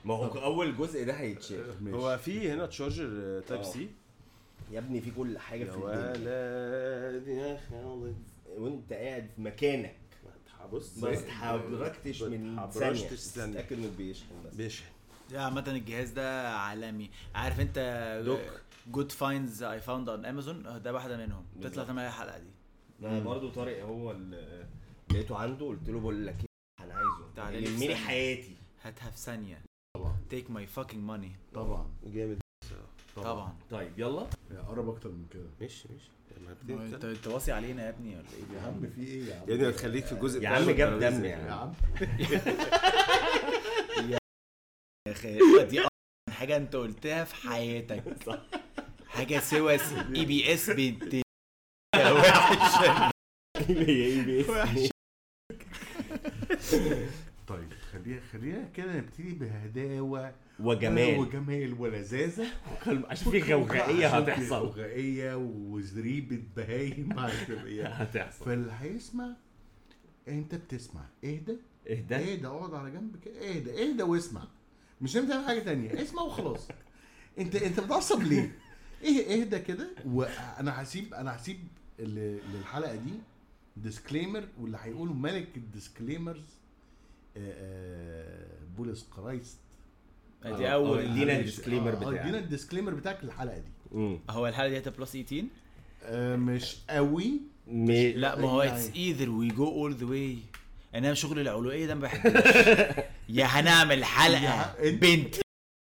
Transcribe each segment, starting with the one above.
ما هو اول جزء ده هيتشال ماشي. هو في هنا تشارجر تايب آه. سي يا ابني في كل حاجه يا في الدنيا ولد يا خالد وانت قاعد في مكانك بص ما اتحركتش من ما ثانيه اتحركتش ثانية. تتاكد انه بيشحن بس بيشحن لا عامة الجهاز ده عالمي عارف انت دوك. جود فايندز اي فاوند اون امازون ده واحده منهم تطلع بالظبط. تعمل الحلقه دي انا برضو طارق هو اللي لقيته عنده قلت له بقول لك ايه انا عايزه تعالى لي في يلمني ثانية. حياتي هاتها في ثانيه طبعا تيك ماي فاكينج ماني طبعا جامد طبعا طيب يلا يا قرب اكتر من كده ماشي ماشي ما انت هبتدي انت واصي علينا يا ابني ولا ايه يا عم في ايه يا عم يا ابني هتخليك في الجزء يا بتاع عم جاب الترابيزة. دم يا يعني عم يا اخي دي أصلاً حاجه انت قلتها في حياتك حاجه سوى اي بي اس بنت يا وحش ايه بيه طيب خلينا خلينا كده نبتدي بهداوه وجمال وجمال ولذاذه عشان في غوغائيه عشان في هتحصل غوغائيه وزريبه بهايم هتبقى هتحصل فاللي هيسمع انت بتسمع اهدى اهدى اهدى اقعد على جنب كده اهدى اهدى واسمع مش انت تعمل حاجه تانية اسمع وخلاص انت انت متعصب ليه؟ ايه اهدى كده وانا هسيب انا هسيب ال- للحلقه دي ديسكليمر واللي هيقولوا ملك الديسكليمرز آه، آه، بولس كرايست دي آه، اول ادينا معلش. الديسكليمر آه، آه، بتاعك. ادينا الديسكليمر بتاعك للحلقه دي مم. هو الحلقه دي هتبقى بلس 18 آه، مش قوي م- لا ما هو يعني- اتس ايذر وي جو اول ذا واي انما شغل العلوية ده ما بحبوش يا هنعمل حلقه يا- أنت- بنت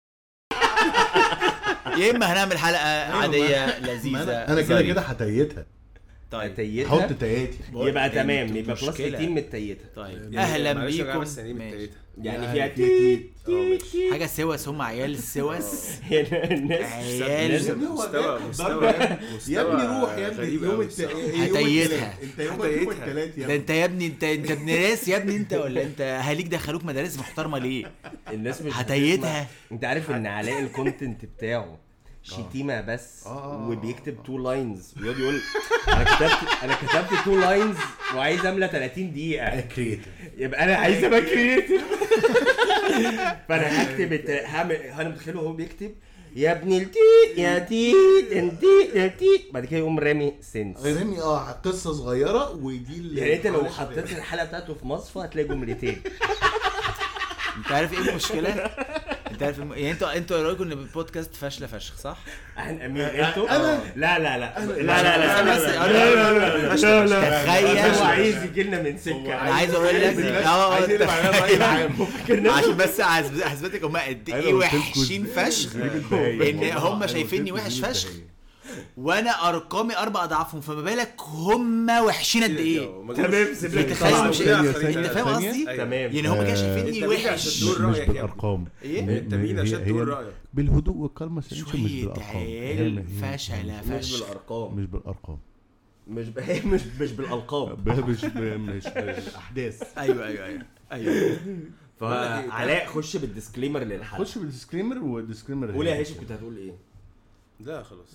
يا اما هنعمل حلقه عاديه ما لذيذه انا انا كده ظريفة. كده هتيتها طيب تيتها حط تياتي يبقى انتوا تمام يبقى بلس مشكلة. 18 متيتها طيب يعني اهلا معلش يا جماعة بيكم بس يعني ماشي. بالتالتة. يعني فيها يعني تيت اه ماشي حاجه سوس هم عيال سوس الناس عيال الناس- ابني هو مستوى ده مستوى يا مستوى ابني روح يا ابني غريب يوم أوي الت... الصراحة. يوم هتيتها. التلات. انت يوم يوم هتيتها. التلات يا ده ابني انت يا ابني انت انت ابن ناس يا ابني انت ولا انت اهاليك دخلوك مدارس محترمه ليه؟ الناس مش هتيتها. بتسمع. انت عارف ان علاء الكونتنت بتاعه شتيمه بس آه، آه، آه. وبيكتب تو لاينز ويقعد يقول انا كتبت انا كتبت تو لاينز وعايز املى 30 دقيقه كريتيف يبقى انا عايز ابقى كريتيف فانا هكتب الت- هعمل انا متخيله وهو بيكتب يا ابني التيت يا تيت التيت يا تيت بعد كده يقوم رامي سنس رامي اه قصه صغيره ودي اللي يعني انت لو حطيت الحلقه بتاعته في مصفى هتلاقي جملتين انت عارف ايه المشكله؟ انت عارف الم... يعني انتوا انتوا رايكم ان البودكاست فاشله فشخ صح؟ عن امين انتوا أنا- لا لا لا لا لا لا بس- لا لا لا لا لا تخيل هو عايز يجي لنا من سكه انا عايز اقول لك اه عايز يقلب علينا بأي تخيل. عام. عشان بس أثبت- اثبتك هم قد ايه وحشين فشخ ان هم شايفيني وحش فشخ وانا ارقامي اربع اضعافهم فما بالك هم وحشين قد ايه تمام سيب لك تخيل طبعاً. مش ثانية، انت ثانية، فاهم ثانية. قصدي؟ تمام يعني هم كانوا شايفيني انت مين عشان وحش تقول مش رايك يا بالارقام ايه؟ انت مين عشان تقول رايك بالهدوء والكلمه مش شوية بالارقام عيال هي- فشلة مش فشخ بالارقام مش بالارقام مش ب... هي مش مش بالالقاب مش مش بالاحداث ايوه ايوه ايوه ايوه فعلاء خش بالديسكليمر للحلقه خش بالديسكليمر والديسكليمر قول يا هاشم كنت هتقول ايه لا خلاص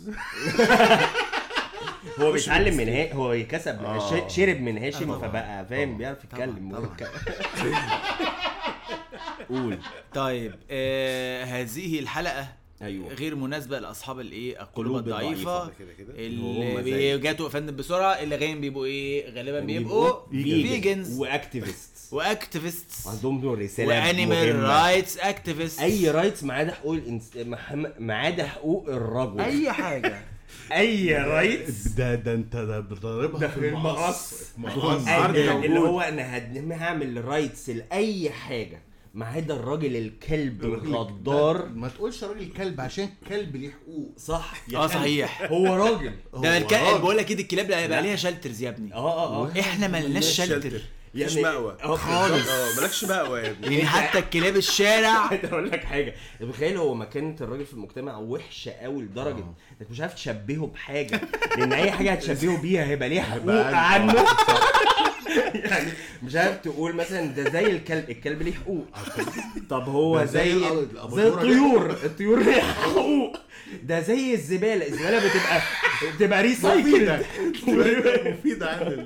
هو بيتعلم من هاشم هو كسب من آه. ش- شرب من هاشم طبعاً. فبقى فاهم طبعاً. بيعرف يتكلم طبعاً. قول طيب آه هذه الحلقه ايوه غير مناسبه لاصحاب الايه القلوب قلوب الضعيفه كده كده اللي هم بي- زي- جاتوا فندم بسرعه اللي غالبا بيبقوا ايه غالبا بيبقوا فيجنز واكتيفيست واكتيفيست عندهم دول رساله وانيمال مهمة. رايتس اكتيفيست اي رايتس ما عدا حقوق الإنس... مح- ما عدا حقوق الرجل اي حاجه اي رايتس ده ده انت ده بتضربها ده في في المقص المقص. في المقص. أي- اللي هو انا هد- هعمل رايتس لاي حاجه ما عدا الراجل الكلب الغدار ما تقولش راجل كلب عشان كلب ليه حقوق صح يا اه كلب. صحيح هو راجل ده هو الكلب راجل. بقول لك كده الكلاب لا يبقى ليها شلترز يا ابني اه اه اه احنا ملناش شلتر مفيش يعني- مأوى اه خالص. اه مالكش مأوى يا ابني يعني حتى الكلاب الشارع اقول لك حاجه تخيل هو مكانه الراجل في المجتمع وحشه قوي لدرجه آه. انك مش عارف تشبهه بحاجه لان اي حاجه هتشبهه بيها هيبقى ليها حقوق هيبقى عنه يعني مش عارف تقول مثلا ده زي الكلب الكلب ليه حقوق طب هو ده زي زي ال- زي الأباجورة الطيور الطيور ليها حقوق ده زي الزباله الزباله بتبقى بتبقى مفيدة ريسايكلد مفيدة عن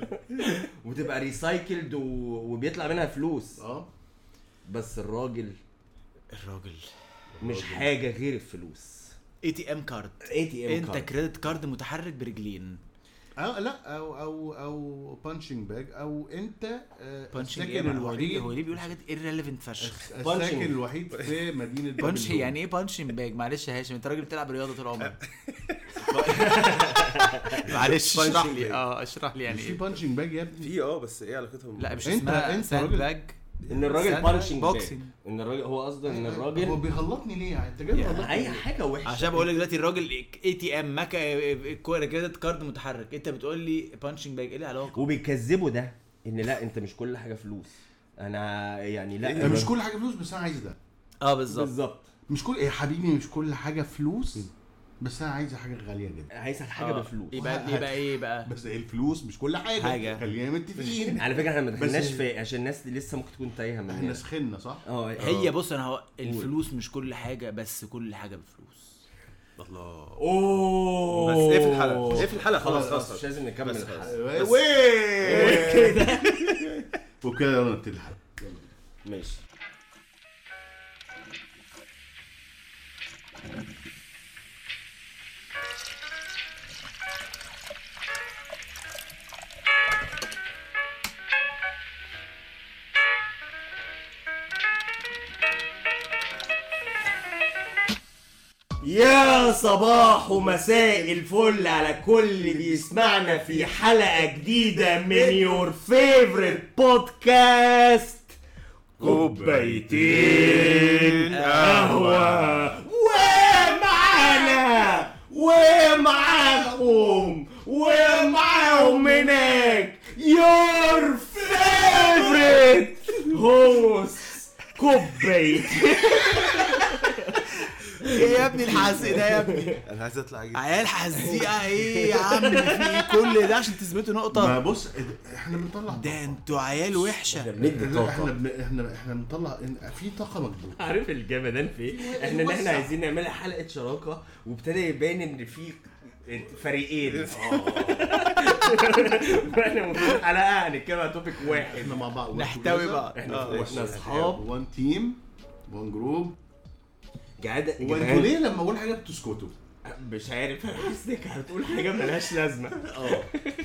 وتبقى ريسايكلد و... وبيطلع منها فلوس اه بس الراجل الراجل مش حاجه غير الفلوس اي تي ام كارد اي تي ام انت كريدت كارد متحرك برجلين أو لا او او او بانشنج باج او انت آه، بانشنج الساكن ايه هو ليه الوحيد هو ليه بيقول حاجات irrelevant فشخ الساكن الوحيد في مدينه بانش بابل يعني ايه بانشنج باج معلش يا هاشم انت راجل بتلعب رياضه طول عمرك معلش اشرح Punching لي bag. اه اشرح لي يعني مش في ايه بانشنج باج يا ابني في اه بس ايه علاقتهم لا مش انت- اسمها انت ساند راجل- باج ان الراجل ساند بانشنج بوكسينج. ان الراجل هو قصده ان هو الراجل بيغلطني ليه يعني انت جاي تغلطني اي ليه؟ حاجه وحشه عشان بقول لك دلوقتي الراجل اي تي ام ماكا كريدت كارد متحرك انت بتقول لي بانشنج باج ايه العلاقه وبيكذبوا ده ان لا انت مش كل حاجه فلوس انا يعني لا ده مش كل حاجه فلوس بس انا عايز ده اه بالظبط بالظبط مش كل يا حبيبي مش كل حاجه فلوس بس انا عايز حاجه غاليه جدا عايز حاجه آه. بفلوس يبقى يبقى ايه بقى بس الفلوس مش كل حاجه حاجة. خلينا متفقين على فكره احنا ما بس- دخلناش في عشان الناس دي لسه ممكن تكون تايهه احنا مننا سخنا صح؟ اه هي بص انا هو الفلوس مش كل حاجه بس كل حاجه بفلوس الله اوه بس ايه في الحلقه؟ ايه في الحلقه خلاص خلاص خلاص مش لازم نكمل بس الحلقه بس. وكده وكده يلا نبتدي الحلقه ماشي يا صباح ومساء الفل على كل اللي بيسمعنا في حلقة جديدة من يور فيفورت بودكاست كوبايتين قهوة ومعانا ومعاكم ومعاهم هناك يور فيفورت هوست كوبايتين ايه يا ابني الحزق ده يا ابني انا عايز اطلع اجيب عيال حزيقه ايه يا عم في إيه كل ده عشان تثبتوا ما نقطه بص احنا بنطلع ده انتوا عيال وحشه بندي احنا طاقة بن... احنا احنا بنطلع إن- في طاقه مجدوده عارف الجمدان في ايه؟ احنا ان احنا عايزين نعملها حلقه شراكه وابتدى يبان ان في فريقين احنا المفروض حلقه هنتكلم عن توبيك واحد احنا مع بعض نحتوي بعض احنا آه. واحنا اصحاب وان تيم وان جروب جعد وانتوا ليه لما اقول حاجه بتسكتوا؟ مش عارف انا حاسسك هتقول حاجه ملهاش لازمه اه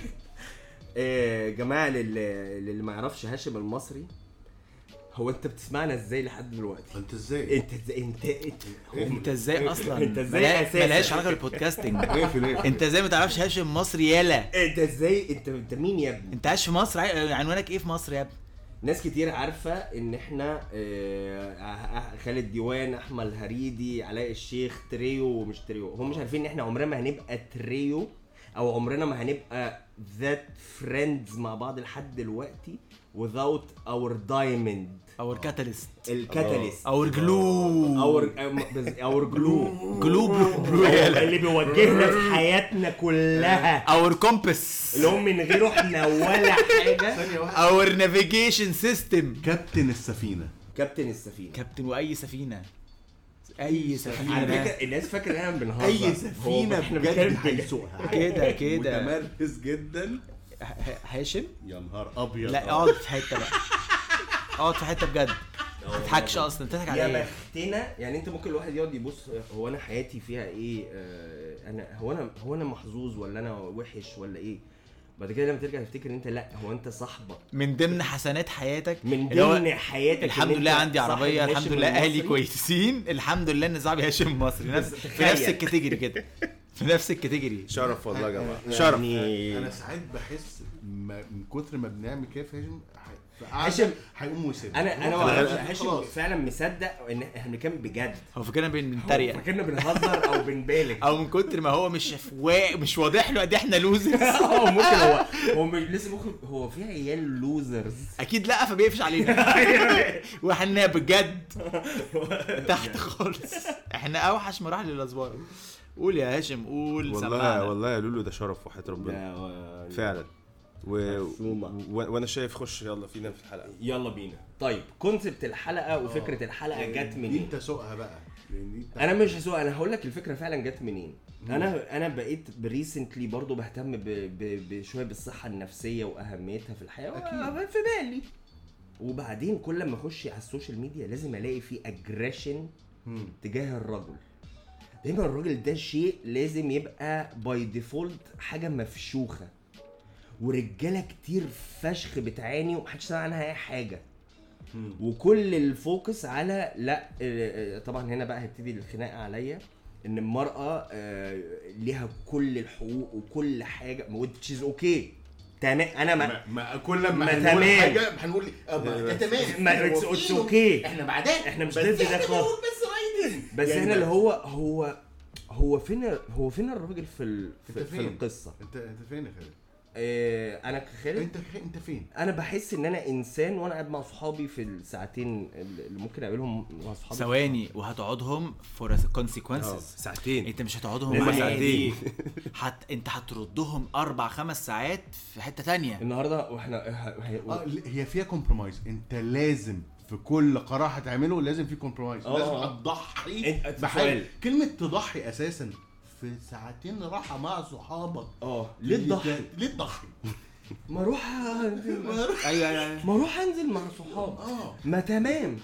آه، جماعه للي اللي ما يعرفش هاشم المصري هو انت بتسمعنا ازاي لحد دلوقتي؟ انت ازاي؟ انت ازاي انت انت انت ازاي اصلا انت ازاي ملا- أساساً؟ ملهاش علاقه بالبودكاستنج اقفل اقفل انت ازاي ما تعرفش هاشم مصري يالا انت ازاي انت انت مين يا ابني؟ انت عايش في مصر عاي- عنوانك ايه في مصر يا ابني ناس كتير عارفه ان احنا آه، آه، خالد ديوان احمد الهريدي علاء الشيخ تريو ومش تريو هم مش عارفين ان احنا عمرنا ما هنبقى تريو او عمرنا ما هنبقى ذات فريندز مع بعض لحد دلوقتي without our diamond اور كاتاليست الكاتاليست اور جلو اور اور جلو جلو برو برو اللي بيوجهنا في حياتنا كلها اور كومبس اللي هم من غيره احنا ولا حاجه ثانيه واحده اور نافيجيشن سيستم كابتن السفينه كابتن السفينه كابتن واي سفينه اي سفينه على فكره الناس فاكره ان احنا بنهزر اي هو سفينه احنا بجد بنتكلم هيسوقها كده كده متمركز جدا ه- ه- هاشم يا نهار ابيض لا اقعد في حته بقى اقعد في حته بجد ما تضحكش اصلا تضحك على يا ايه بختنا يعني انت ممكن الواحد يقعد يبص هو انا حياتي فيها ايه آه انا هو انا هو انا محظوظ ولا انا وحش ولا ايه بعد كده لما ترجع تفتكر ان انت لا هو انت صاحبك من ضمن حسنات حياتك من اللي هو ضمن حياتك الحمد إن لله أنت عندي صاحب عربيه هاشم الحمد لله اهلي المصري. كويسين الحمد لله ان صاحبي هاشم مصري نفس في تخيل. نفس الكاتيجوري كده في نفس الكاتيجوري شرف والله يا جماعه يعني شرف انا ساعات بحس ما- من كتر ما بنعمل كده في هاشم ح- في هاشم، قعدة هيقوم ويسيبنا انا انا ما خلاص، اعرفش هاشم خلاص. فعلا مصدق ان احنا بنتكلم بجد هو فاكرنا بن- هو بنتريق فاكرنا بنهزر او بنبالغ او من كتر ما هو مش وا... مش واضح له قد إيه احنا لوزرز هو ممكن هو هو مش لسه ممكن هو في عيال لوزرز اكيد لا فبيقفش علينا واحنا بجد تحت خالص احنا اوحش مراحل الاسبوع قول يا هاشم قول والله سمعنا. والله يا لولو ده شرف وحياة ربنا فعلا و... مفهومة. و... وانا شايف خش يلا فينا في الحلقه يلا بينا طيب كونسبت الحلقه وفكره الحلقه جت دي منين انت سوقها بقى لان دي بتاعت- انا مش هسوق انا هقول لك الفكره فعلا جت منين انا انا بقيت بريسنتلي برضو بهتم ب- ب- بشويه بالصحه النفسيه واهميتها في الحياه أكيد. في بالي وبعدين كل ما اخش على السوشيال ميديا لازم الاقي فيه اجريشن مم. تجاه الرجل دايما الراجل ده شيء لازم يبقى باي ديفولت حاجه مفشوخه ورجاله كتير فشخ بتعاني ومحدش سمع عنها اي حاجه مم. وكل الفوكس على لا آه، آه، طبعا هنا بقى هتبتدي الخناقه عليا ان المراه آه، ليها كل الحقوق وكل حاجه which is اوكي تمام انا ما ما, ما كل ما ما هنقول تمام. حاجه هنقول آه، ما ده تمام ما هو it's- it's فيه- okay. احنا بعدين احنا مش بس ضد ده احنا خالص. بنقول بس رايدين بس يعني هنا اللي بس. هو هو هو فين هو فين الراجل في ال... انت في, في فين؟ القصه انت انت فين يا خالد؟ آه انا كخالد انت فين انت فين؟ انا بحس ان انا انسان وانا قاعد مع صحابي في الساعتين اللي ممكن اقابلهم مع صحابي ثواني وهتقعدهم فور آه، كونسيكونسز ساعتين انت مش هتقعدهم لازم عادي حت... انت هتردهم اربع خمس ساعات في حته تانية النهارده واحنا ه- ه- اه ل- هي فيها كومبرومايز انت لازم في كل قرار هتعمله لازم في كومبرومايز اه، لازم اه. هتضحي انت- بحاجه سؤال. كلمه تضحي اساسا في ساعتين راحه مع صحابك اه ليه تضحي؟ ليه تضحي؟ ما اروح انزل ايوه ايوه ما اروح انزل مع صحابي اه ما تمام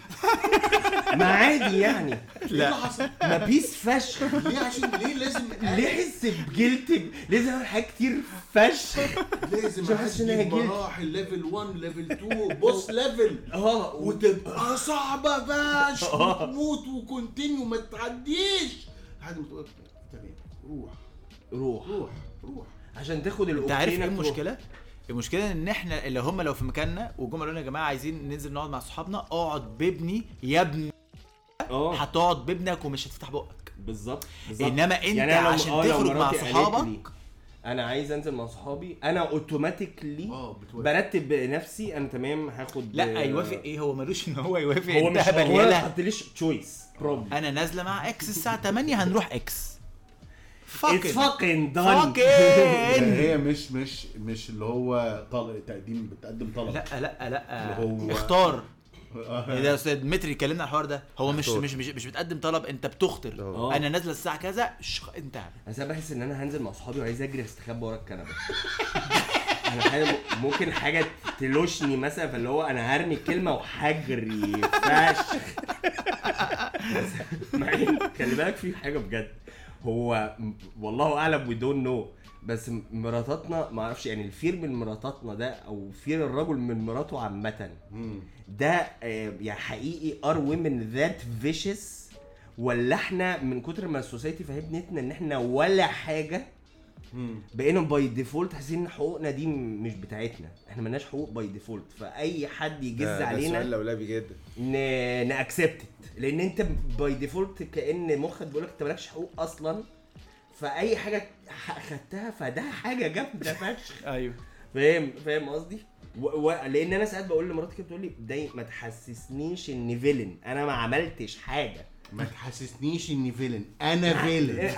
ما عادي يعني ايه اللي حصل؟ ما بيس فشخ ليه عشان ليه لازم ليه احس بجلت لازم اعمل حاجات كتير فشخ لازم عشان أحس إن هي اعدي جلد. مراحل ليفل 1 ليفل 2 بوس ليفل اه وتبقى صعبه باش اه. وتموت وكونتينيو ما تعديش لحد ما تقول تمام روح روح روح روح عشان تاخد انت عارف ايه الأوكتينك تروح. المشكله؟ المشكله ان احنا اللي هم لو في مكاننا وجم قالوا لنا يا جماعه عايزين ننزل نقعد مع صحابنا اقعد بابني يا ابني اه هتقعد بابنك ومش هتفتح بقك بالظبط بالظبط. انما انت يعني أنا لو- عشان آه، لو تخرج مع مراتي قالت صحابك لي انا عايز انزل مع صحابي انا اوتوماتيكلي اه بتوافق برتب نفسي انا تمام هاخد لا يوافق ايه هو ملوش ان هو يوافق هو انت مش هبل هو ما يلا حطليش تشويس بروبلم انا نازله مع اكس الساعه 8 هنروح اكس اتس فاكن فاكن دان فاكن هي مش مش مش اللي هو طلب تقديم بتقدم طلب لا لا لا هو- اختار آه. إيه ده يا استاذ دمتري اتكلمنا على الحوار ده هو مش اختار. مش مش, مش بتقدم طلب انت بتختار اه. انا نازله الساعه كذا شخ انت بس انا بحس ان انا هنزل مع صحابي وعايز اجري استخبى ورا الكنبه انا حاجة ممكن حاجه تلوشني مثلا فاللي هو انا هرمي الكلمه وهجري فشخ بس- مع إن- خلي بالك في حاجه بجد هو م- والله اعلم وي دونت نو بس م- مراتاتنا ما اعرفش يعني الفير من مراتاتنا ده او فير الرجل من مراته عامه مم. ده آه، يعني حقيقي ار ويمن ذات فيشس ولا احنا من كتر ما السوسايتي فهمتنا ان احنا ولا حاجه مم. بقينا باي ديفولت حاسين ان حقوقنا دي م- مش بتاعتنا احنا ملناش حقوق باي ديفولت فاي حد يجز ده- ده سؤال علينا لولبي جدا ناكسبت لان انت باي ديفولت كان مخك بيقول لك انت مالكش حقوق اصلا فاي حاجه ح- خدتها فده حاجه جامده فشخ ايوه فاهم فاهم قصدي و... و... لان انا ساعات بقول لمراتي كده بتقول لي داي ما تحسسنيش اني فيلن انا ما عملتش حاجه ما تحسسنيش اني فيلن انا فيلن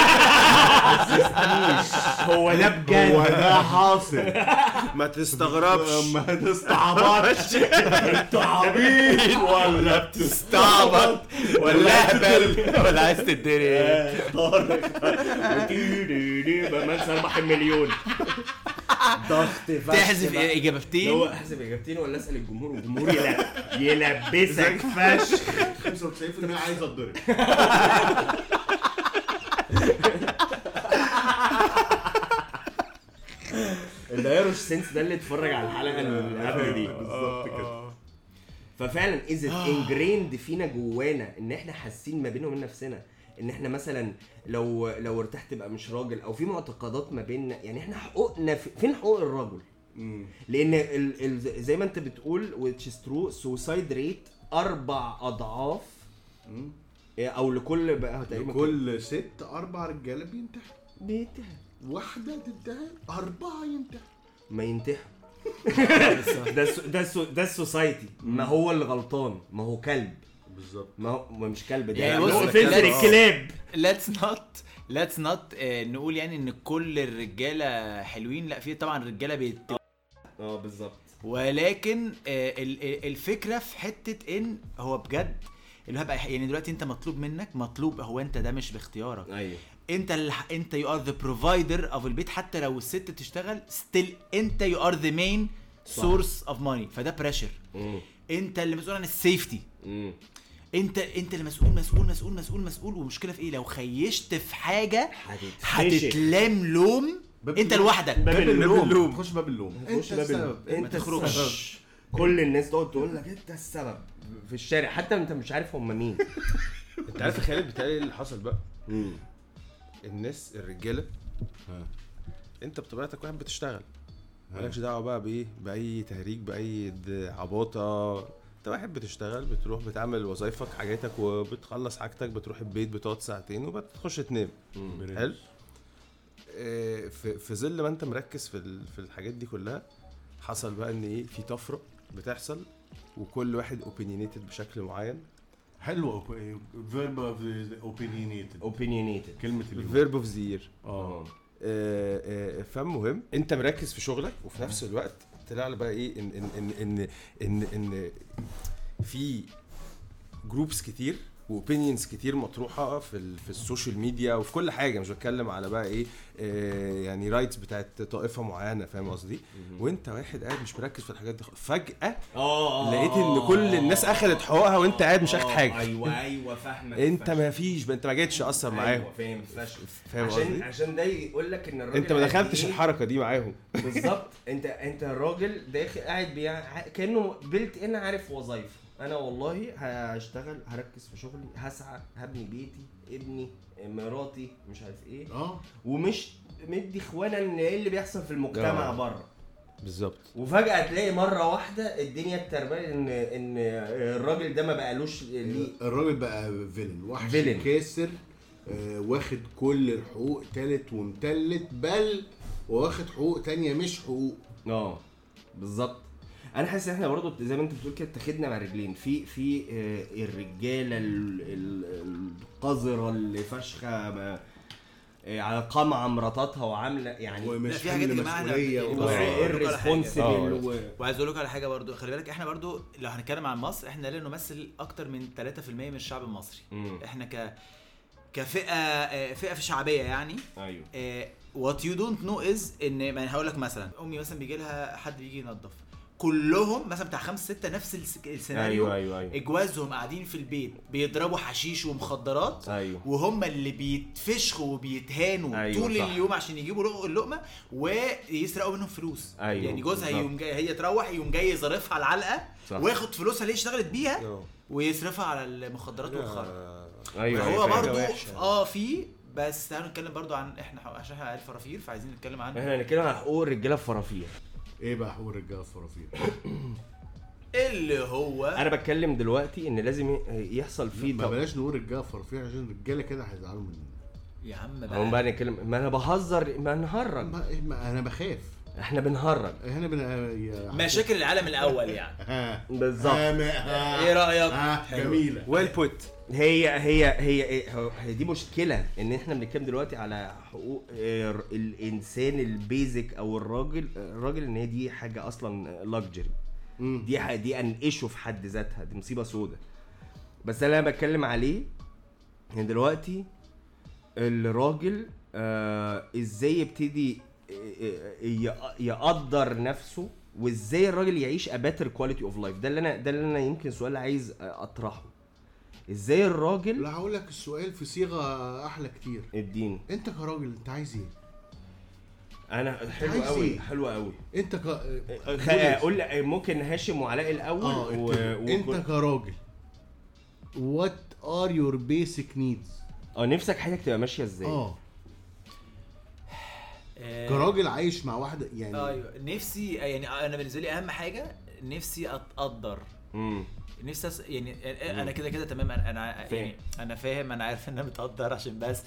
هو ده بجد هو ده حاصل ما تستغربش ما تستعبطش انت عبيط ولا تستعبط ولا اهبل ولا عايز تتدري بمنسى اربح المليون ضغط فشخ تحذف بقى. إيه اجابتين هو احسب اجابتين ولا اسال الجمهور والجمهور يلب- يلبسك فشخ 95% عايز اتضرب اللي هيروش سنس ده اللي اتفرج على الحلقه اللي قبل دي بالظبط كده ففعلا از انجريند فينا جوانا ان احنا حاسين ما بيننا وبين نفسنا ان احنا مثلا لو لو ارتحت تبقى مش راجل او في معتقدات ما بيننا يعني احنا حقوقنا في فين حقوق الرجل مم. لان ال ال زي ما انت بتقول which is true suicide rate اربع اضعاف مم. او لكل بقى تقريبا كل ست اربع رجاله بينتحروا بينتهي واحده تنتحر اربعه ينتحروا ما ينتحوا ده السو- ده السو- ده السوسايتي ما هو اللي غلطان ما هو كلب بالظبط ما هو ما مش كلب ده يعني بص، هو الكلب- فلتر آه. الكلاب ليتس نوت ليتس نوت نقول يعني ان كل الرجاله حلوين لا في طبعا رجاله بيت اه بالظبط ولكن آه، ال- ال- الفكره في حته ان هو بجد اللي هبقى يعني دلوقتي انت مطلوب منك مطلوب هو انت ده مش باختيارك ايوه انت ال... انت يو ار ذا بروفايدر اوف البيت حتى لو الست بتشتغل ستيل انت يو ار ذا مين سورس اوف ماني فده بريشر انت اللي مسؤول عن السيفتي انت انت اللي مسؤول مسؤول مسؤول مسؤول مسؤول والمشكله في ايه لو خيشت في حاجه هتتلام لوم انت لوحدك باب اللوم. اللوم تخش باب اللوم خش انت باب اللوم. السبب انت ما تخرجش. السبب. كل الناس تقعد تقول لك انت السبب في الشارع حتى انت مش عارف هم مين انت عارف يا خالد بتهيألي ايه اللي حصل بقى الناس الرجاله انت بطبيعتك واحد بتشتغل مالكش دعوه بقى بايه باي تهريج باي د- عباطه انت واحد بتشتغل بتروح بتعمل وظايفك حاجاتك وبتخلص حاجتك بتروح البيت بتقعد ساعتين وبتخش تنام حلو آه، في في ظل ما انت مركز في ال- في الحاجات دي كلها حصل بقى ان ايه في طفره بتحصل وكل واحد اوبينيتد بشكل معين حلو فيرب اوبينينيتد اوبينيونيتد كلمه اليوم فيرب اوف ذا يير اه فالمهم انت مركز في شغلك وفي نفس الوقت طلع لي بقى ايه ان ان ان ان ان, إن في جروبس كتير واوبينيونز كتير مطروحه في ال في السوشيال ميديا وفي كل حاجه مش بتكلم على بقى ايه آه يعني رايتس بتاعت طائفه معينه فاهم قصدي وانت واحد قاعد مش مركز في الحاجات دي خالص. فجاه اه لقيت ان كل الناس اخدت حقوقها وانت قاعد مش اخد حاجه ايوه ايوه فاهمك انت فشخ. ما فيش انت ما جيتش اصلا معاهم ايوه فاهم فشخ فاهم عشان قصدي؟ عشان ده يقول لك ان الراجل انت ما قد دخلتش إيه؟ الحركه دي معاهم بالظبط انت انت الراجل داخل قاعد بيع كانه بيلت ان عارف وظايفه انا والله هشتغل هركز في شغلي هسعى هبني بيتي ابني مراتي مش عارف ايه اه ومش مدي اخوانا ان ايه اللي بيحصل في المجتمع اه. بره بالظبط وفجاه تلاقي مره واحده الدنيا التربيه ان ان الراجل ده ما بقالوش ليه الراجل بقى فيلن وحش فيلن. كاسر آه، واخد كل الحقوق تالت ومتلت بل واخد حقوق تانية مش حقوق اه بالظبط انا حاسس ان احنا برضه زي ما انت بتقول كده اتخذنا مع رجلين في في آه، الرجاله ال- ال- القذره اللي فشخه ما- آه، على قمع مراتاتها وعامله يعني ومش لا، في حاجات حمل يا جماعة مسؤوليه احنا- و- بص، ايه أقول لكم على حاجة. الريسبونسبل و... وعايز اقول لكم على حاجه برضو خلي بالك احنا برضو لو هنتكلم عن مصر احنا لا نمثل اكتر من 3% من الشعب المصري مم. احنا ك كفئه آه، فئه في شعبيه يعني ايوه وات يو دونت نو از ان يعني هقول لك مثلا امي مثلا بيجي لها حد بيجي ينظف كلهم مثلا بتاع خمسه سته نفس الس- السيناريو ايوه ايوه ايوه اجوازهم قاعدين في البيت بيضربوا حشيش ومخدرات ايوه وهم اللي بيتفشخوا وبيتهانوا أيوة طول صح. اليوم عشان يجيبوا لق- اللقمه ويسرقوا منهم فلوس أيوة يعني جوزها بالظبط. يوم جاي هي تروح يوم جاي ظرفها العلقه صح. وياخد فلوسها اللي هي اشتغلت بيها ويصرفها على المخدرات والخرا ايوه هو أيوة، برضو وحشة. اه في بس تعالوا نتكلم برضو عن احنا عشان احنا عيال فرافير فعايزين نتكلم عن احنا هنتكلم عن حقوق الرجاله الفرافير ايه بقى حقوق الرجاله الفرافير اللي هو انا بتكلم دلوقتي ان لازم يحصل فيه ما طب بلاش نقول رجاله فرافير عشان الرجاله كده هيزعلوا مننا يا عم هم بقى بقى نتكلم ما انا بهزر ما نهرج ما ما انا بخاف احنا بنهرج هنا بن يا- مشاكل العالم الاول يعني ها بالظبط ها ها ايه رايك ها جميله ويل بوت هي هي هي هي, هو- هي دي مشكله ان احنا بنتكلم دلوقتي على حقوق آه، الانسان البيزك او الراجل الراجل ان هي دي حاجه اصلا لاكجري مم. دي ح- دي ان ايشو في حد ذاتها دي مصيبه سودة بس اللي انا بتكلم عليه ان دلوقتي الراجل آه ازاي يبتدي آه، ي- يقدر نفسه وازاي الراجل يعيش a better quality of life ده اللي انا ده اللي انا يمكن سؤال عايز اطرحه ازاي الراجل لا هقول لك السؤال في صيغه احلى كتير الدين انت كراجل انت عايز ايه انا حلو عايز قوي إيه؟ حلو قوي انت ك... خ- قول لي ممكن هاشم وعلاء الاول اه و... و... انت كراجل what are your basic needs اه نفسك حياتك تبقى ماشيه ازاي اه آه، كراجل عايش مع واحده يعني ايوه نفسي يعني انا بالنسبه لي اهم حاجه نفسي اتقدر امم نفسي أس... يعني انا كده كده تمام انا انا فاهم. يعني انا فاهم انا عارف ان انا متقدر عشان بس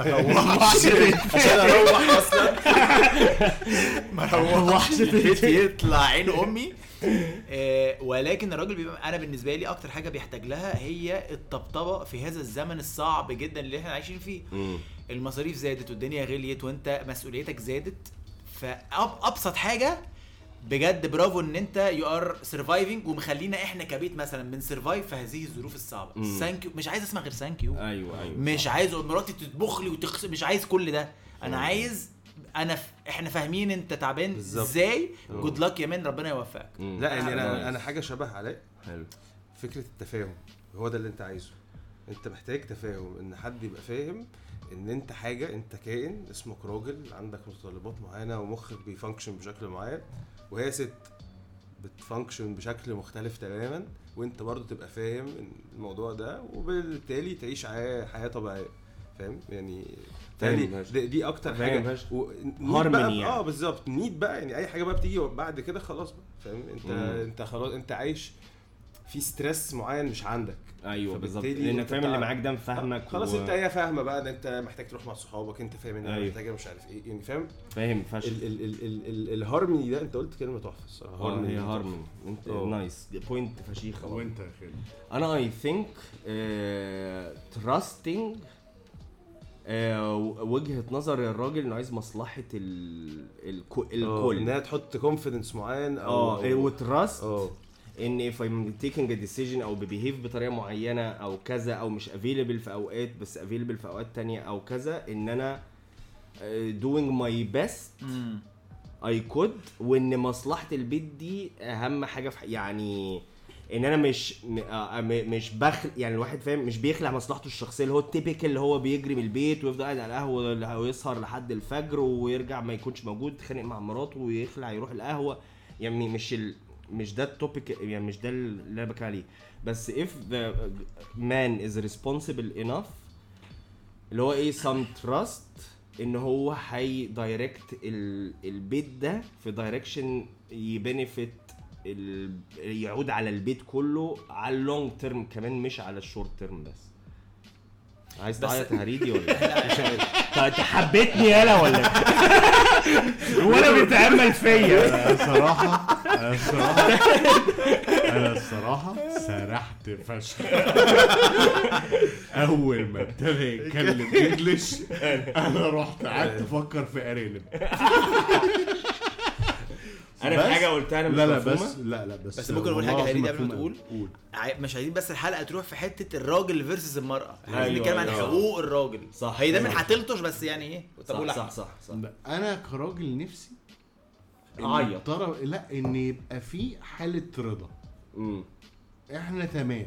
عشان اروح اصلا ما اروحش البيت يطلع عين امي آه، ولكن الراجل بيبقى انا بالنسبه لي اكتر حاجه بيحتاج لها هي الطبطبه في هذا الزمن الصعب جدا اللي احنا عايشين فيه المصاريف زادت والدنيا غليت وانت مسؤوليتك زادت فابسط حاجه بجد برافو ان انت يو ار سرفايفنج ومخلينا احنا كبيت مثلا بنسرفايف في هذه الظروف الصعبه مم. ثانك يو مش عايز اسمع غير ثانك يو ايوه ايوه مش عايز مراتي تطبخ لي وتخس مش عايز كل ده انا مم. عايز انا ف... احنا فاهمين انت تعبان بالظبط. ازاي اه. جود لك يا مان ربنا يوفقك مم. لا يعني انا نايس. انا حاجه شبه علاء حلو فكره التفاهم هو ده اللي انت عايزه انت محتاج تفاهم ان حد يبقى فاهم ان انت حاجه انت كائن اسمك راجل عندك متطلبات معينه ومخك بيفانكشن بشكل معين وهي ست بتفانكشن بشكل مختلف تماما وانت برضو تبقى فاهم الموضوع ده وبالتالي تعيش حياه حياه طبيعيه فاهم يعني فاهم تالي فشخ. دي, دي اكتر فاهم حاجه فشخ. و... نيد Harmony بقى يعني. اه بالظبط نيد بقى يعني اي حاجه بقى بتيجي بعد كده خلاص بقى فاهم انت مم. انت خلاص انت عايش في ستريس معين مش عندك ايوه بالظبط فبالتالي لانك انت فاهم اللي بتاع- معاك ده فاهمك خلاص و- انت هي فاهمه بقى ان انت محتاج تروح مع صحابك انت فاهم ان انا ايوه. محتاجه مش عارف ايه يعني فاهم فاهم فشخ ال- ال- ال- ال- ال- الهارموني ده انت قلت كلمه تحفه الصراحه اه هي تحفة. هارموني انت اه. نايس بوينت فشيخه برضه. وانت يا خالد انا اي ثينك تراستنج وجهه نظر الراجل انه عايز مصلحه ال الكو- اه، الكل انها تحط كونفيدنس معين او اه أو- وتراست اه ان if I'm taking a decision او ببيهيف بطريقه معينه او كذا او مش available في اوقات بس available في اوقات تانية او كذا ان انا آه، doing my best امم I could وان مصلحه البيت دي اهم حاجه في ح- يعني ان انا مش م- آه، م- مش بخل يعني الواحد فاهم مش بيخلع مصلحته الشخصيه اللي هو التيبيكال اللي هو بيجري من البيت ويفضل قاعد على القهوه ويسهر لحد الفجر ويرجع ما يكونش موجود يتخانق مع مراته ويخلع يروح القهوه يعني مش ال مش ده التوبيك يعني مش ده اللي انا بتكلم عليه بس if the man is responsible enough اللي هو ايه some trust ان هو هي دايركت البيت ده في دايركشن يبنفت يعود على البيت كله على اللونج تيرم كمان مش على الشورت تيرم بس عايز بس- تعيط يا هريدي ولا إيه؟ مش عارف. طب انت حبيتني يالا ولا إيه؟ ولا بتأمل فيا انا الصراحه انا الصراحه انا الصراحه سرحت فشخ اول ما ابتدى يتكلم انجلش انا رحت قعدت افكر في ارانب انا بس- في حاجه قلتها انا مش لا لا مفهومة؟ بس لا لا بس بس ممكن أقول حاجة والله غريبة العظيم قبل ما مفهومة تقول؟ قول ع- مش عايزين بس الحلقه تروح في حته الراجل فيرسز المراه احنا عايزين أيوة، نتكلم عن أيوة. حقوق الراجل صح. هي دايما صح. هتلطش بس يعني ايه طب قول صح صح أحمد. صح, صح. لا، انا كراجل نفسي إن عيط. ترى لا ان يبقى في حاله رضا مم. احنا تمام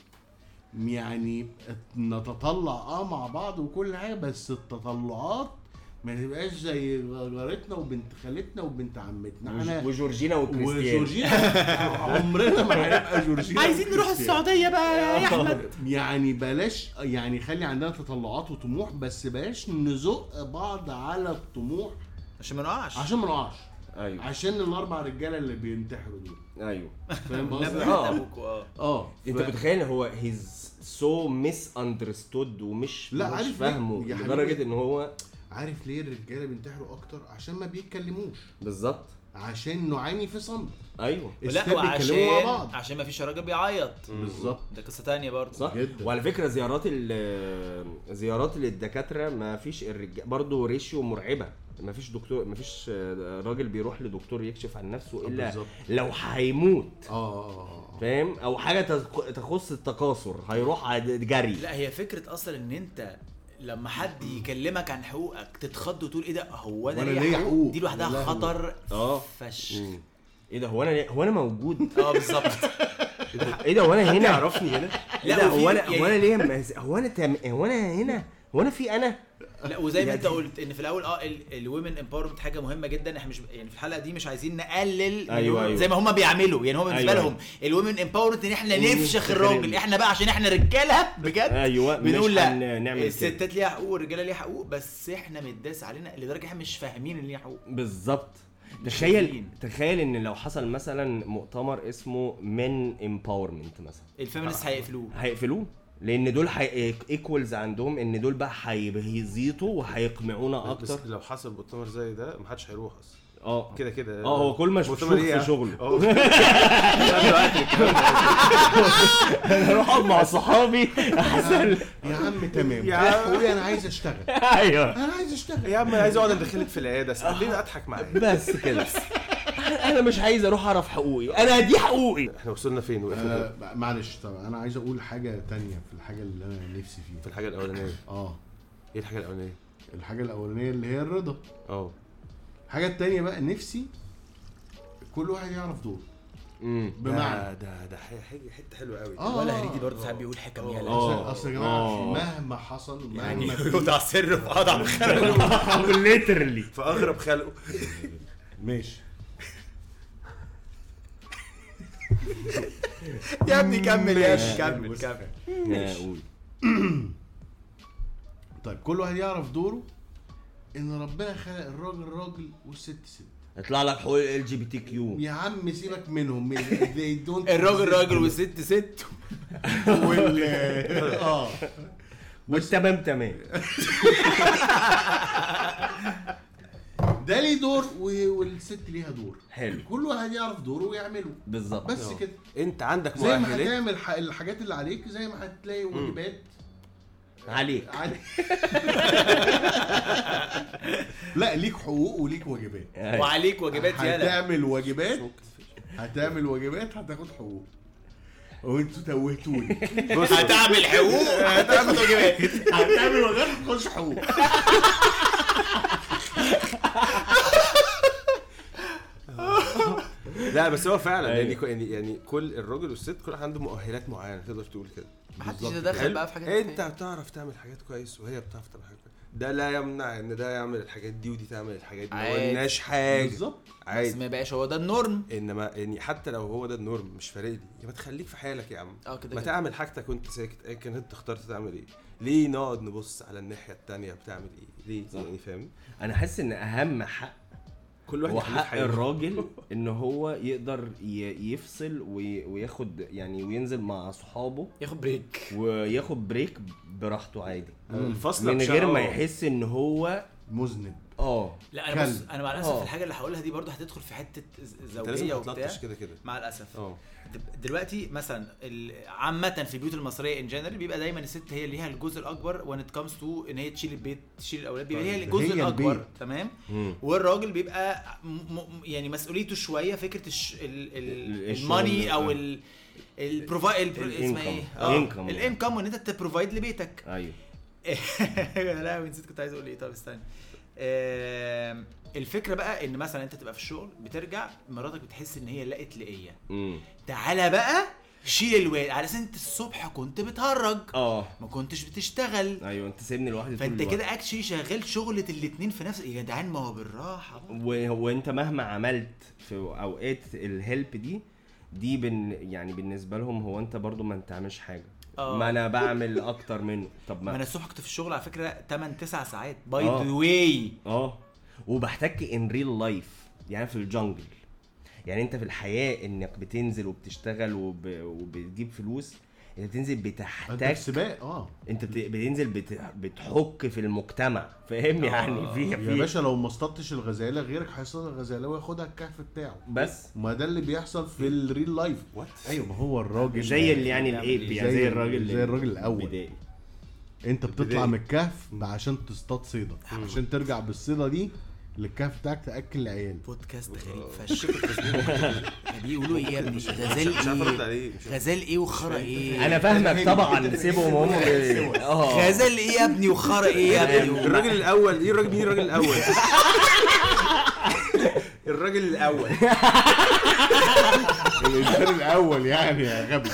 يعني نتطلع اه مع بعض وكل حاجه بس التطلعات ما تبقاش زي جارتنا وبنت خالتنا وبنت عمتنا احنا وجورجينا وكريستيان وجورجينا عمرنا ما هنبقى جورجينا عايزين نروح وكريستيان. السعوديه بقى يا احمد يعني بلاش يعني خلي عندنا تطلعات وطموح بس بلاش نزق بعض على الطموح عشان ما نقعش عشان ما نقعش ايوه عشان الاربع رجاله اللي بينتحروا دول ايوه فاهم قصدي؟ نبه آه. ابوك اه اه انت ف- متخيل هو هيز سو ميس اندرستود ومش لا، مش عارف ليه؟ فاهمه يا لدرجه حبيبي. ان هو عارف ليه الرجاله بينتحروا اكتر عشان ما بيتكلموش بالظبط عشان نعاني في صمت ايوه لا الستات بيتكلموا مع وعشان بعض عشان ما فيش راجل بيعيط بالظبط ده قصه تانية برضه صح جدا. وعلى فكره زيارات ال زيارات للدكاتره ما فيش الرجال برضه ريشيو مرعبه ما فيش دكتور ما فيش راجل بيروح لدكتور يكشف عن نفسه الا بالظبط. لو هيموت اه اه اه فاهم او حاجه تخ- تخص التكاثر هيروح عاد- جري لا هي فكره اصلا ان انت لما حد يكلمك عن حقوقك تتخض وتقول ايه ده هو انا وأنا ليا ليا حقوق حقوق. دي لوحدها يا لهوي. خطر اه فشخ مم. ايه ده هو انا هو انا موجود اه بالظبط ايه ده هو انا هنا يعرفني هنا لا لا، هو وفي- انا يعني- هو انا ليه مز... هو انا تم... هو انا هنا هو انا في انا لا وزي ما انت يعني- قلت ان في الاول اه الومن امباورمنت حاجه مهمه جدا احنا مش يعني في الحلقه دي مش عايزين نقلل من أيوة، الwomen أيوة. زي ما هم بيعملوا يعني هم بالنسبه أيوة، لهم الومن امباورمنت ان احنا نفشخ نفشخ الرجل. الراجل احنا بقى عشان احنا رجاله بجد ايوه بنقول مش لا هن- نعمل كده. الستات ليها حقوق والرجاله ليها حقوق بس احنا متداس علينا لدرجه احنا مش فاهمين ان ليها حقوق بالظبط مش تخيل فاهمين. تخيل ان لو حصل مثلا مؤتمر اسمه من امباورمنت مثلا الفيمينست هيقفلوه هيقفلوه لان دول ايكوالز عندهم ان دول بقى هيزيطوا وهيقمعونا بس اكتر لو حصل مؤتمر زي ده محدش هيروح اصلا اه كده كده اه هو كل ما مؤتمر يشوف إيه في يا- شغله اه خد وقت الكلام ده. انا اروح اقعد مع صحابي احسن يا عم تمام يا عم. حقوقي انا عايز اشتغل ايوه انا عايز اشتغل يا عم انا عايز اقعد ادخلك في العياده خليني اضحك معاك بس كده انا مش عايز اروح اعرف حقوقي انا دي حقوقي احنا وصلنا فين وقفنا فين؟ آه معلش طبعا انا عايز اقول حاجه تانية في الحاجه اللي انا نفسي في فيها الحاجه الاولانيه اه ايه الحاجه الاولانيه الحاجه الاولانيه اللي هي الرضا اه الحاجه التانية بقى نفسي كل واحد يعرف دوره امم بمعنى ده ده ده حاجه حته حلوه قوي اه ولا هريدي برضه ساعات بيقول حكم يا آه. اصل يا جماعه آه. مهما حصل يعني مهما في- يوضع سر في قضع خلقه ليترلي في اغرب خلقه ماشي يا ابني كمل يا ابني كمل كمل قول طيب كل واحد يعرف دوره ان ربنا خلق الراجل راجل والست ست يطلع لك حقوق ال جي بي تي كيو يا عم سيبك منهم they don't الراجل exist. راجل والست ست وال اه والتمام تمام ده ليه دور و- والست ليها دور حلو كل واحد يعرف دوره ويعمله بالظبط بس كده انت عندك زي ما مؤهلات هتعمل ح- الحاجات اللي عليك زي ما هتلاقي واجبات عليك عليك لا ليك حقوق وليك واجبات أيوة. وعليك واجبات يالا هتعمل واجبات هتعمل واجبات هتاخد حقوق وانتوا توهتوني بص هتعمل حقوق هتاخد واجبات هتعمل واجبات هتخش حقوق لا بس هو فعلا أيوة. يعني كو- يعني يعني كل الراجل والست كل واحد عنده مؤهلات معينه تقدر تقول كده محدش بالظبط. يتدخل حلو؟ بقى في حاجات انت تانية. بتعرف تعمل حاجات كويس وهي بتعرف تعمل حاجات كويس ده لا يمنع ان ده يعمل الحاجات دي ودي تعمل الحاجات دي ما عادي. قلناش حاجه بالظبط بس عادي ما يبقاش هو ده النورم انما يعني حتى لو هو ده النورم مش فارق لي يبقى تخليك في حالك يا عم اه كده ما كده. تعمل حاجتك وانت ساكت ايا كان انت اخترت تعمل ايه ليه نقعد نبص على الناحيه التانية بتعمل ايه ليه صح. يعني فاهم انا حاسس ان اهم حق كل واحد هو يخليه في حق حاله. الراجل ان هو يقدر ي- يفصل وي- وياخد يعني وينزل مع اصحابه ياخد بريك وياخد بريك براحته عادي الفصل من غير ما يحس ان هو مذنب اه لا انا بص كلب. انا مع الاسف اه. الحاجه اللي هقولها دي برضه هتدخل في حته ز- انت لازم زوجيه وبتاع تتلطش كده كده مع الاسف اه دب- دلوقتي مثلا ال- عامة في البيوت المصرية ان جنرال بيبقى دايما الست هي اللي ليها الجزء الاكبر when it comes to ان هي تشيل البيت تشيل الاولاد بيبقى هي طيب، الجزء هي الاكبر البيت. تمام مم. والراجل بيبقى م- م- يعني مسؤوليته شويه فكره الش... ال... ال- ال... الشغل، الماني او آه. ال البروفايد اسمها ايه؟ الإنكم. اه الإنكم. الانكم وان انت تبروفايد لبيتك ايوه لا نسيت كنت عايز اقول ايه طب استنى آم، الفكره بقى ان مثلا انت تبقى في الشغل بترجع مراتك بتحس ان هي لقت لقيه امم تعالى بقى شيل الواد على اساس انت الصبح كنت بتهرج اه ما كنتش بتشتغل ايوه انت سيبني لوحدي طول فانت الوقت. كده اكشلي شغال شغلة الاتنين في نفس يا جدعان ما هو بالراحه و- وانت مهما عملت في اوقات الهيلب دي دي بن يعني بالنسبه لهم هو انت برضو ما انت عاملش حاجه اه. ما انا بعمل اكتر منه طب ما انا ما الصبح كنت في الشغل على فكره 8 9 ساعات باي اه. ذا واي اه وبحتك ان ريل لايف يعني في الجنجل يعني انت في الحياه انك بتنزل وبتشتغل وب... وبتجيب فلوس انت بتنزل انت في بتحتك سباق اه انت بت... بتنزل بت... بتحك في المجتمع فاهم يعني في يا في باشا لو ما اصطدتش الغزاله غيرك هيصطاد الغزاله وياخدها الكهف بتاعه بس ما ده اللي بيحصل في الريل لايف وات ايوه ما هو الراجل زي اللي يعني بيعمل الايب ايه؟ يعني زي- زي الراجل زي الراجل الأول. البدائي. انت بتطلع البداية. من الكهف عشان تصطاد صيده عشان ترجع بالصيده دي للكهف بتاعك تاكل العيال بودكاست غريب فشخ بيقولوا ايه يا ابني غزال مش عارف ارد ايه عليه مش عارف. غزال ايه وخرا ايه انا فاهمك طبعا سيبهم هم اه غزال ايه يا ابني وخرا ايه يا ابني الراجل الاول ايه الراجل مين الراجل الاول الراجل الاول الانسان الاول يعني يا غبي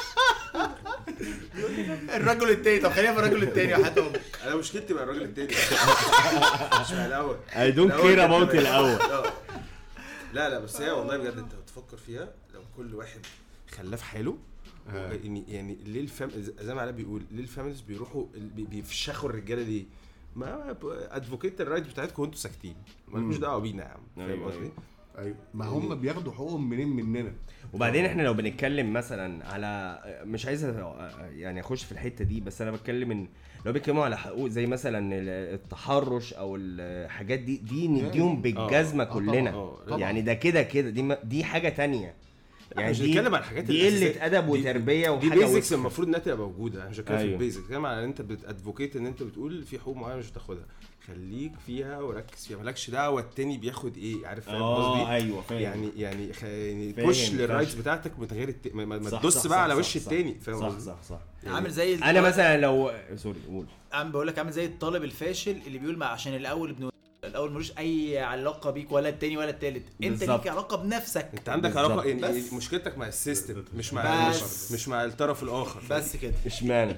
الرجل التاني طب خلينا في الرجل التاني يا حياة امك انا مشكلتي مع الراجل التاني مش مع الاول I don't الأول care كان about تمام. الأول. آه. لا لا بس هي والله بجد انت بتفكر فيها لو كل واحد خلاه في حاله يعني يعني ليه الفام زي ما علاء بيقول ليه الفاميليز بيروحوا بي- بيفشخوا الرجاله ليه؟ ما ادفوكيت الرايت بتاعتكم وانتوا ساكتين مالكوش دعوه بينا يا عم فاهم أيوة، قصدي؟ أيوة. ايوه ما هم بياخدوا حقوقهم منين مننا وبعدين احنا لو بنتكلم مثلا على مش عايز يعني اخش في الحته دي بس انا بتكلم ان لو بيتكلموا على حقوق زي مثلا التحرش او الحاجات دي دي نديهم بالجزمه آه، كلنا طبعاً، طبعاً. يعني ده كده كده دي ما- دي حاجه تانية يعني مش دي بنتكلم على الحاجات دي الأساسية. قله ادب دي- وتربيه دي وحاجه بيزكس وسخة. المفروض انها تبقى موجوده انا مش بتكلم في أيوة. البيزكس بتكلم على ان انت بتادفوكيت ان انت بتقول في حقوق معينه مش بتاخدها خليك فيها وركز فيها مالكش دعوه التاني بياخد ايه عارف فاهم اه قصدي ايوه فاهم يعني يعني خ... يعني فاهم، بوش فاهم. للرايتس بتاعتك من غير الت... ما, ما ما صح، تدوس صح، بقى صح، على صح، وش صح. التاني فاهم صح قصدي صح صح عامل زي انا مثلا لو سوري قول عم بقول لك عامل زي الطالب الفاشل اللي بيقول ما عشان الاول ابن الاول ملوش اي علاقه بيك ولا التاني ولا التالت انت بالظبط. ليك علاقه بنفسك انت عندك بالظبط. علاقه يعني بس. مشكلتك مع السيستم مش مع بس. مش مع الطرف الاخر بس كده اشمعنى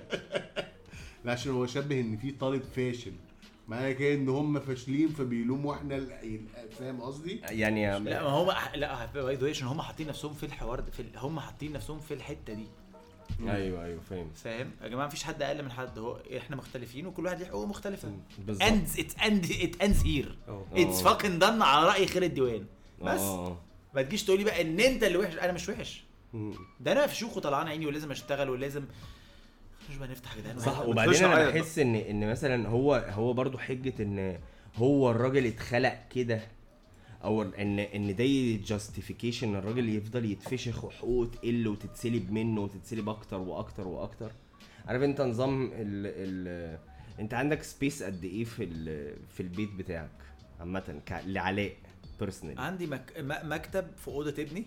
لا عشان هو شبه ان في طالب فاشل معنى كده ان هم فاشلين فبيلوموا احنا ال- فاهم قصدي؟ يعني لا ما هو لا باي ذا عشان هم حاطين نفسهم في الحوار ده في ال- هم حاطين نفسهم في الحته دي ايوه ايوه فاهم فاهم يا جماعه مفيش حد اقل من حد هو احنا مختلفين وكل واحد ليه حقوق مختلفه بالظبط ends it end it ends here اه. it's fucking done على راي خالد ديوان بس اه ما تجيش تقول لي بقى ان انت اللي وحش انا مش وحش مم. ده انا في شيوخ وطلعان عيني ولازم اشتغل ولازم مش بقى نفتح يا جدعان صح واحد- وبعدين بتخش انا عيط بحس ان ان مثلا هو هو برضو حجه ان هو الراجل اتخلق كده او ان ان ده جاستيفيكيشن الراجل يفضل يتفشخ وحقوقه تقل وتتسلب منه وتتسلب اكتر واكتر واكتر عارف انت نظام ال ال انت عندك سبيس قد ايه في ال في البيت بتاعك عامه ك- لعلاء بيرسونالي عندي مك... م- مكتب في اوضه ابني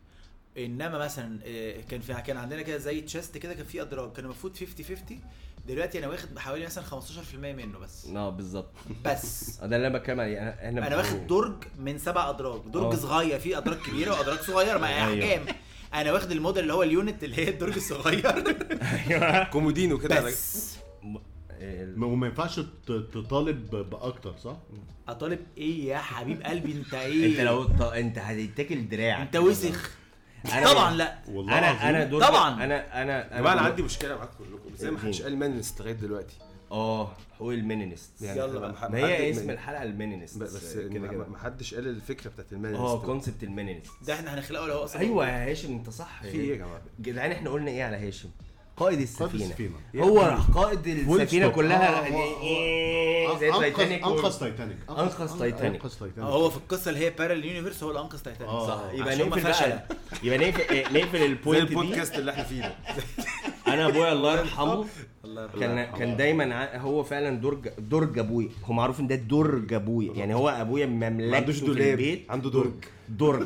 انما مثلا آه، كان في كان عندنا كده زي تشيست كده كان فيه ادراج كان المفروض 50 50 دلوقتي انا واخد حوالي مثلا 15% منه بس اه بالظبط بس ده اللي انا بتكلم عليه أنا- احنا انا واخد درج من سبع ادراج درج اه. صغير فيه ادراج كبيره وادراج صغيره مع ايوه. احكام انا واخد الموديل اللي هو اليونت اللي هي الدرج الصغير كومودينو كده بس ال- وما ينفعش ت- تطالب ب- باكتر صح؟ اطالب ايه يا حبيب قلبي انت ايه انت لو ط- انت هتتاكل دراعك انت وسخ أنا- طبعا لا والله انا العظيم. انا دور طبعا. انا انا يا جماعه انا دور- عندي مشكله معاكم كلكم زي ما حدش اديني. قال مانست لغايه دلوقتي اه حقوق المينينست يعني يلا ما- بقى. ما- ما هي حد- اسم ما- الحلقه المينينست بس كده ما- كده ما حدش قال الفكره بتاعت المانست اه كونسبت المينينست ده احنا هنخلقه لو اصلا ايوه يا هاشم انت صح في ايه يا جماعه جدعان احنا قلنا ايه على هاشم قائد السفينه السفينة. هو راح قائد السفينه ستوب. كلها آه، آه، إيه، زي أنقذ- تايتانيك و- انقذ تايتانيك أنقذ تايتانيك. انقذ تايتانيك هو في القصه اللي هي بارل يونيفرس هو اللي انقذ تايتانيك آه. صح يبقى عشان نقفل ما فشل. بقى يبقى نقفل إيه، نقفل زي البوينت دي البودكاست اللي احنا فيه ده انا ابويا الله يرحمه الله يرحمه كان كان دايما ع- هو فعلا درج درج ابويا هو معروف ان ده درج ابويا يعني هو ابويا ما مملكته عندوش في دولاب البيت عنده درج درج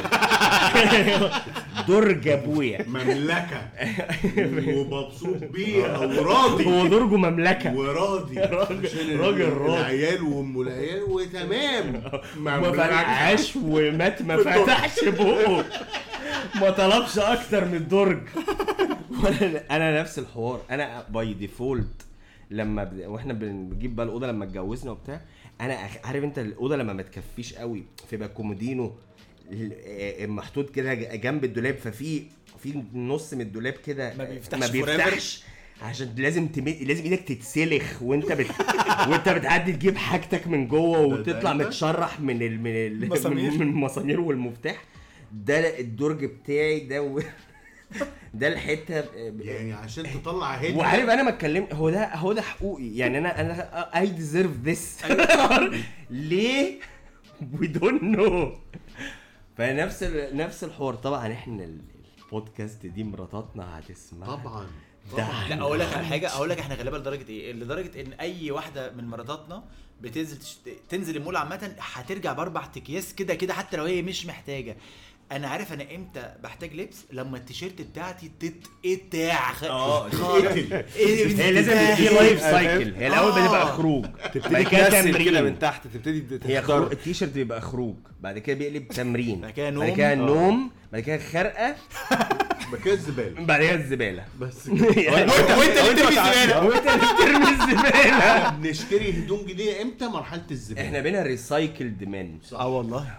درج ابويا مملكه ومبسوط بيها وراضي هو درجه مملكه وراضي عشان راجل ال- راضي. العيال وام العيال وتمام ما فتحش ومات ما فتحش بقه ما طلبش اكتر من الدرج وأنا- انا نفس الحوار انا باي ديفولت لما ب... واحنا بنجيب بقى الاوضه لما اتجوزنا وبتاع انا أخ- عارف انت الاوضه لما ما تكفيش قوي فيبقى كومودينو ال- آه، محطوط كده ج- جنب الدولاب ففي في نص من الدولاب كده ما بيفتحش ما forever. بيفتحش عشان لازم تم... لازم ايدك تتسلخ وانت بت... وانت بتعدي تجيب حاجتك من جوه وتطلع أنت؟ متشرح من ال... من ال... مسامير. من المسامير والمفتاح ده الدرج بتاعي ده و... ده الحته ب- يعني عشان تطلع هيد وعارف انا ما اتكلمت هو ده هو ده حقوقي يعني انا انا اي ديزيرف ذس ليه وي دونت نو فنفس ال... نفس الحوار طبعا احنا ال- البودكاست دي مراتاتنا هتسمع طبعا ده لا اقول لك على حاجه اقول لك احنا غالبا لدرجه ايه لدرجه ان اي واحده من مراتاتنا بتنزل تشت... تنزل المول عامه هترجع باربع اكياس كده كده حتى لو هي مش محتاجه انا عارف انا امتى بحتاج لبس لما التيشيرت بتاعتي تتقطع خ... اه تتقتل. إيه هي لازم تبقى في لايف سايكل هي الاول آه. بتبقى خروج تبتدي بعد كده تنسل كده تمرين من تحت تبتدي هي خروج تختار التيشيرت بيبقى خروج بعد كده بيقلب تمرين بعد كده بعد نوم. كده نوم بعد كده خرقه بكده الزباله بعد كده الزباله بس يعني وانت وانت اللي بترمي الزباله وانت اللي بترمي الزباله نشتري هدوم جديده امتى مرحله الزباله احنا بينا ريسايكلد مان اه والله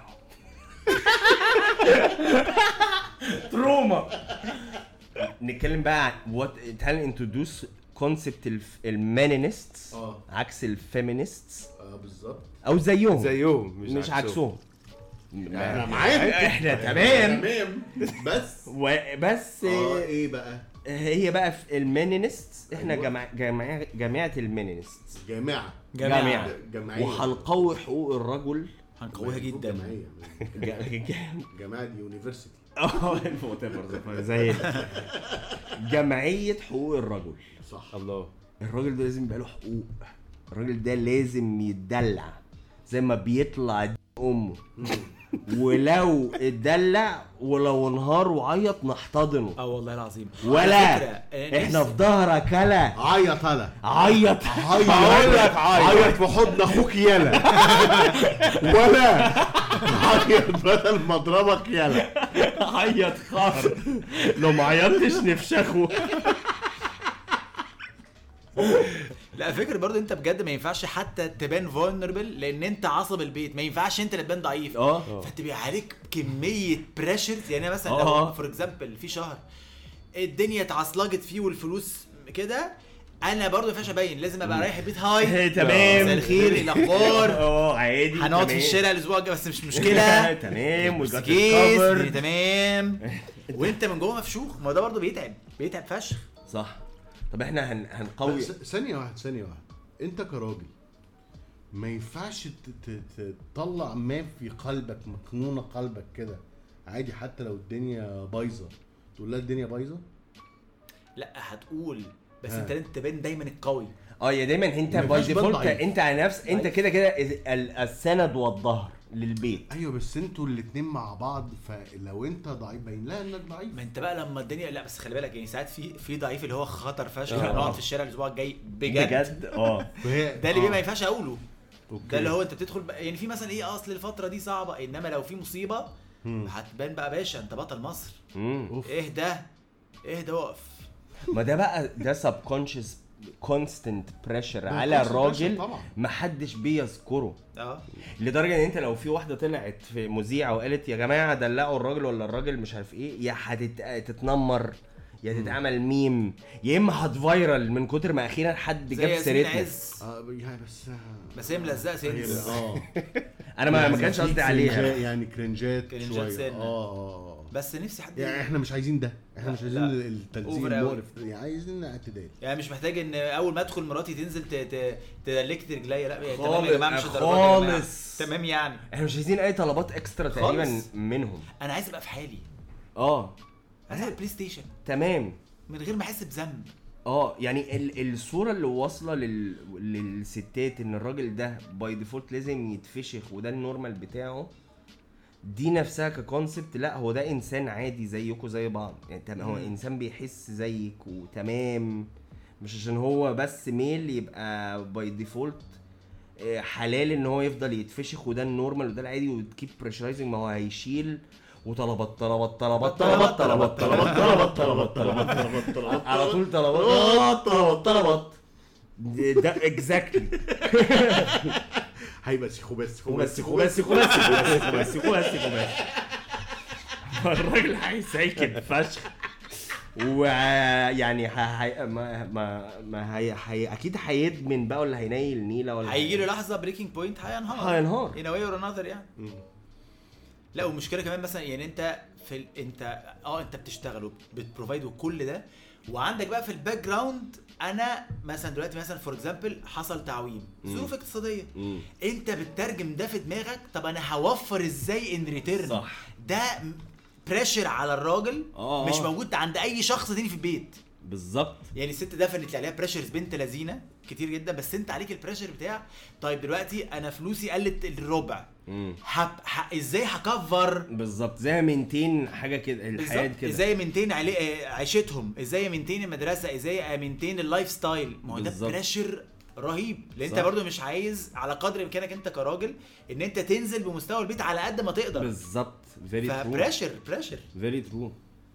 تروما نتكلم بقى عن وات تعال انترودوس كونسبت المانينست اه عكس الفيمينيست اه بالظبط او زيهم زيهم مش, مش, مش عكسهم انا معاك احنا تمام تمام بس وبس اه ايه بقى هي بقى في المانينست احنا أيوة. جماعة جماعة جماعة المانينست جماعه جماعة. جمعيه وهنقوي حقوق الرجل هنقويها جدا جمعيه ج- ج- جماعه يونيفرسيتي اه whatever، زي جمعية حقوق الرجل صح الله الراجل ده لازم يبقى له حقوق الراجل ده لازم يتدلع زي ما بيطلع د- امه ولو اتدلع ولو انهار وعيط نحتضنه اه والله العظيم ولا على فكرة، آه، احنا نفسي- في ظهرك يلا عيط هلا عيط عيط هقول لك عيط عيط في حضن اخوك يلا ولا عيط بدل ما اضربك يلا عيط خار لو ما عيطتش نفشخه لا فكر برضه انت بجد ما ينفعش حتى تبان فولنربل لان انت عصب البيت ما ينفعش انت اللي تبان ضعيف اه فتبقى عليك كميه بريشرز يعني مثلا اه. لو فور اكزامبل في شهر الدنيا اتعصلجت فيه والفلوس كده انا برضه ما ينفعش ابين لازم ابقى رايح البيت هاي تمام مساء الخير إيه الاخبار اه عادي هنقعد في تمام. الشارع الاسبوع الجاي بس مش مشكله تمام بس وجات كيس الكفر الدنيا تمام وانت من جوه مفشوخ ما ده برضه بيتعب بيتعب فشخ صح طب احنا هن... هنقوي س- ثانية واحدة ثانية واحدة انت كراجل ما ينفعش ت- ت- ت- تطلع ما في قلبك مكنونة قلبك كده عادي حتى لو الدنيا بايظة تقول لها الدنيا بايظة لا هتقول بس ها. انت لازم تبان دايما القوي اه يا دايما انت ما باي ينفعش ديفولت تبان ضعيف. انت على نفس انت ضعيف. كده كده ال- السند والظهر للبيت ايوه بس انتوا الاتنين مع بعض فلو انت ضعيف باين لها انك ضعيف ما انت بقى لما الدنيا لا بس خلي بالك يعني ساعات في في ضعيف اللي هو خطر فشخ اه. هنقعد في الشارع الاسبوع الجاي بجد, بجد اه وهي ده اللي بيه ما آه. ينفعش اقوله أوكي. ده اللي هو انت بتدخل بقى يعني في مثلا ايه اصل الفتره دي صعبه انما لو في مصيبه مم. هتبان بقى باشا انت بطل مصر مم. اوف اهدى اهدى وقف ما ده بقى ده سبكونشس كونستنت بريشر ده على constant الراجل pressure طبعا. محدش بيذكره اه لدرجه ان انت لو في واحده طلعت في مذيعه وقالت يا جماعه دلعوا الراجل ولا الراجل مش عارف ايه يا هتتنمر يا تتعمل ميم يا اما هتفايرال من كتر ما اخيرا حد زي جاب ياسمين سيرتها عز اه يعني بس بس هي ملزقه سنس اه انا ما, ما يعني كانش في قصدي عليها كرنجات- يعني كرنجات كرنجات شويه سنة. اه اه اه بس نفسي حد يعني احنا مش عايزين ده احنا مش عايزين لا. التلزيق أوفر أوي. المقرف يعني عايزين اعتدال يعني مش محتاج ان اول ما ادخل مراتي تنزل ت- ت- تدلكت رجليا لا يعني تمام خالص- يا جماعه مش الدرجات دي يا جماعة. خالص. تمام يعني احنا مش عايزين اي طلبات اكسترا تقريبا خالص. منهم انا عايز ابقى في حالي اه عايز العب بلاي ستيشن تمام من غير ما احس بذنب اه يعني ال الصوره اللي واصله لل للستات ان الراجل ده باي ديفولت لازم يتفشخ وده النورمال بتاعه دي نفسها ككونسبت لا هو ده انسان عادي زيكم زي بعض يعني تمام هو مم. انسان بيحس زيك وتمام مش عشان هو بس ميل يبقى باي ديفولت حلال ان هو يفضل يتفشخ وده النورمال وده العادي وتكيب بريشرايزنج ما هو هيشيل وطلبات طلبات طلبات طلبات طلبات طلبات طلبات طلبات طلبات طلبات على طول طلبات طلبات طلبات ده اكزاكتلي هيبقى سيخو بس سيخو وبس وبس وبس وبس وبس وبس الراجل هيسيكب فشخ ويعني ه- ما ما ما هي هي اكيد هيدمن بقى ولا هينيل نيله ولا هيجي له لحظه بريكنج بوينت هينهار هينهار. in a way or another يعني لا والمشكله كمان مثلا يعني انت في ال... انت اه انت بتشتغل وبتبروفايد وكل ده وعندك بقى في الباك جراوند انا مثلا دلوقتي مثلا فور اكزامبل حصل تعويم ظروف اقتصاديه مم. انت بتترجم ده في دماغك طب انا هوفر ازاي ان ريتيرن صح. ده بريشر على الراجل آه، مش آه. موجود عند اي شخص تاني في البيت بالظبط يعني الست دفنت لي عليها بريشرز بنت لذينه كتير جدا بس انت عليك البريشر بتاع طيب دلوقتي انا فلوسي قلت الربع مم. هب... ح... ازاي هكفر بالظبط زي منتين حاجه كده الحياه بالظبط كده ازاي منتين علي... آه، عيشتهم ازاي منتين المدرسه ازاي منتين اللايف ستايل ما هو ده بالظبط. بريشر رهيب لان انت صح. برضو مش عايز على قدر امكانك انت كراجل ان انت تنزل بمستوى البيت على قد ما تقدر بالظبط فيري ترو فبريشر بريشر فيري ترو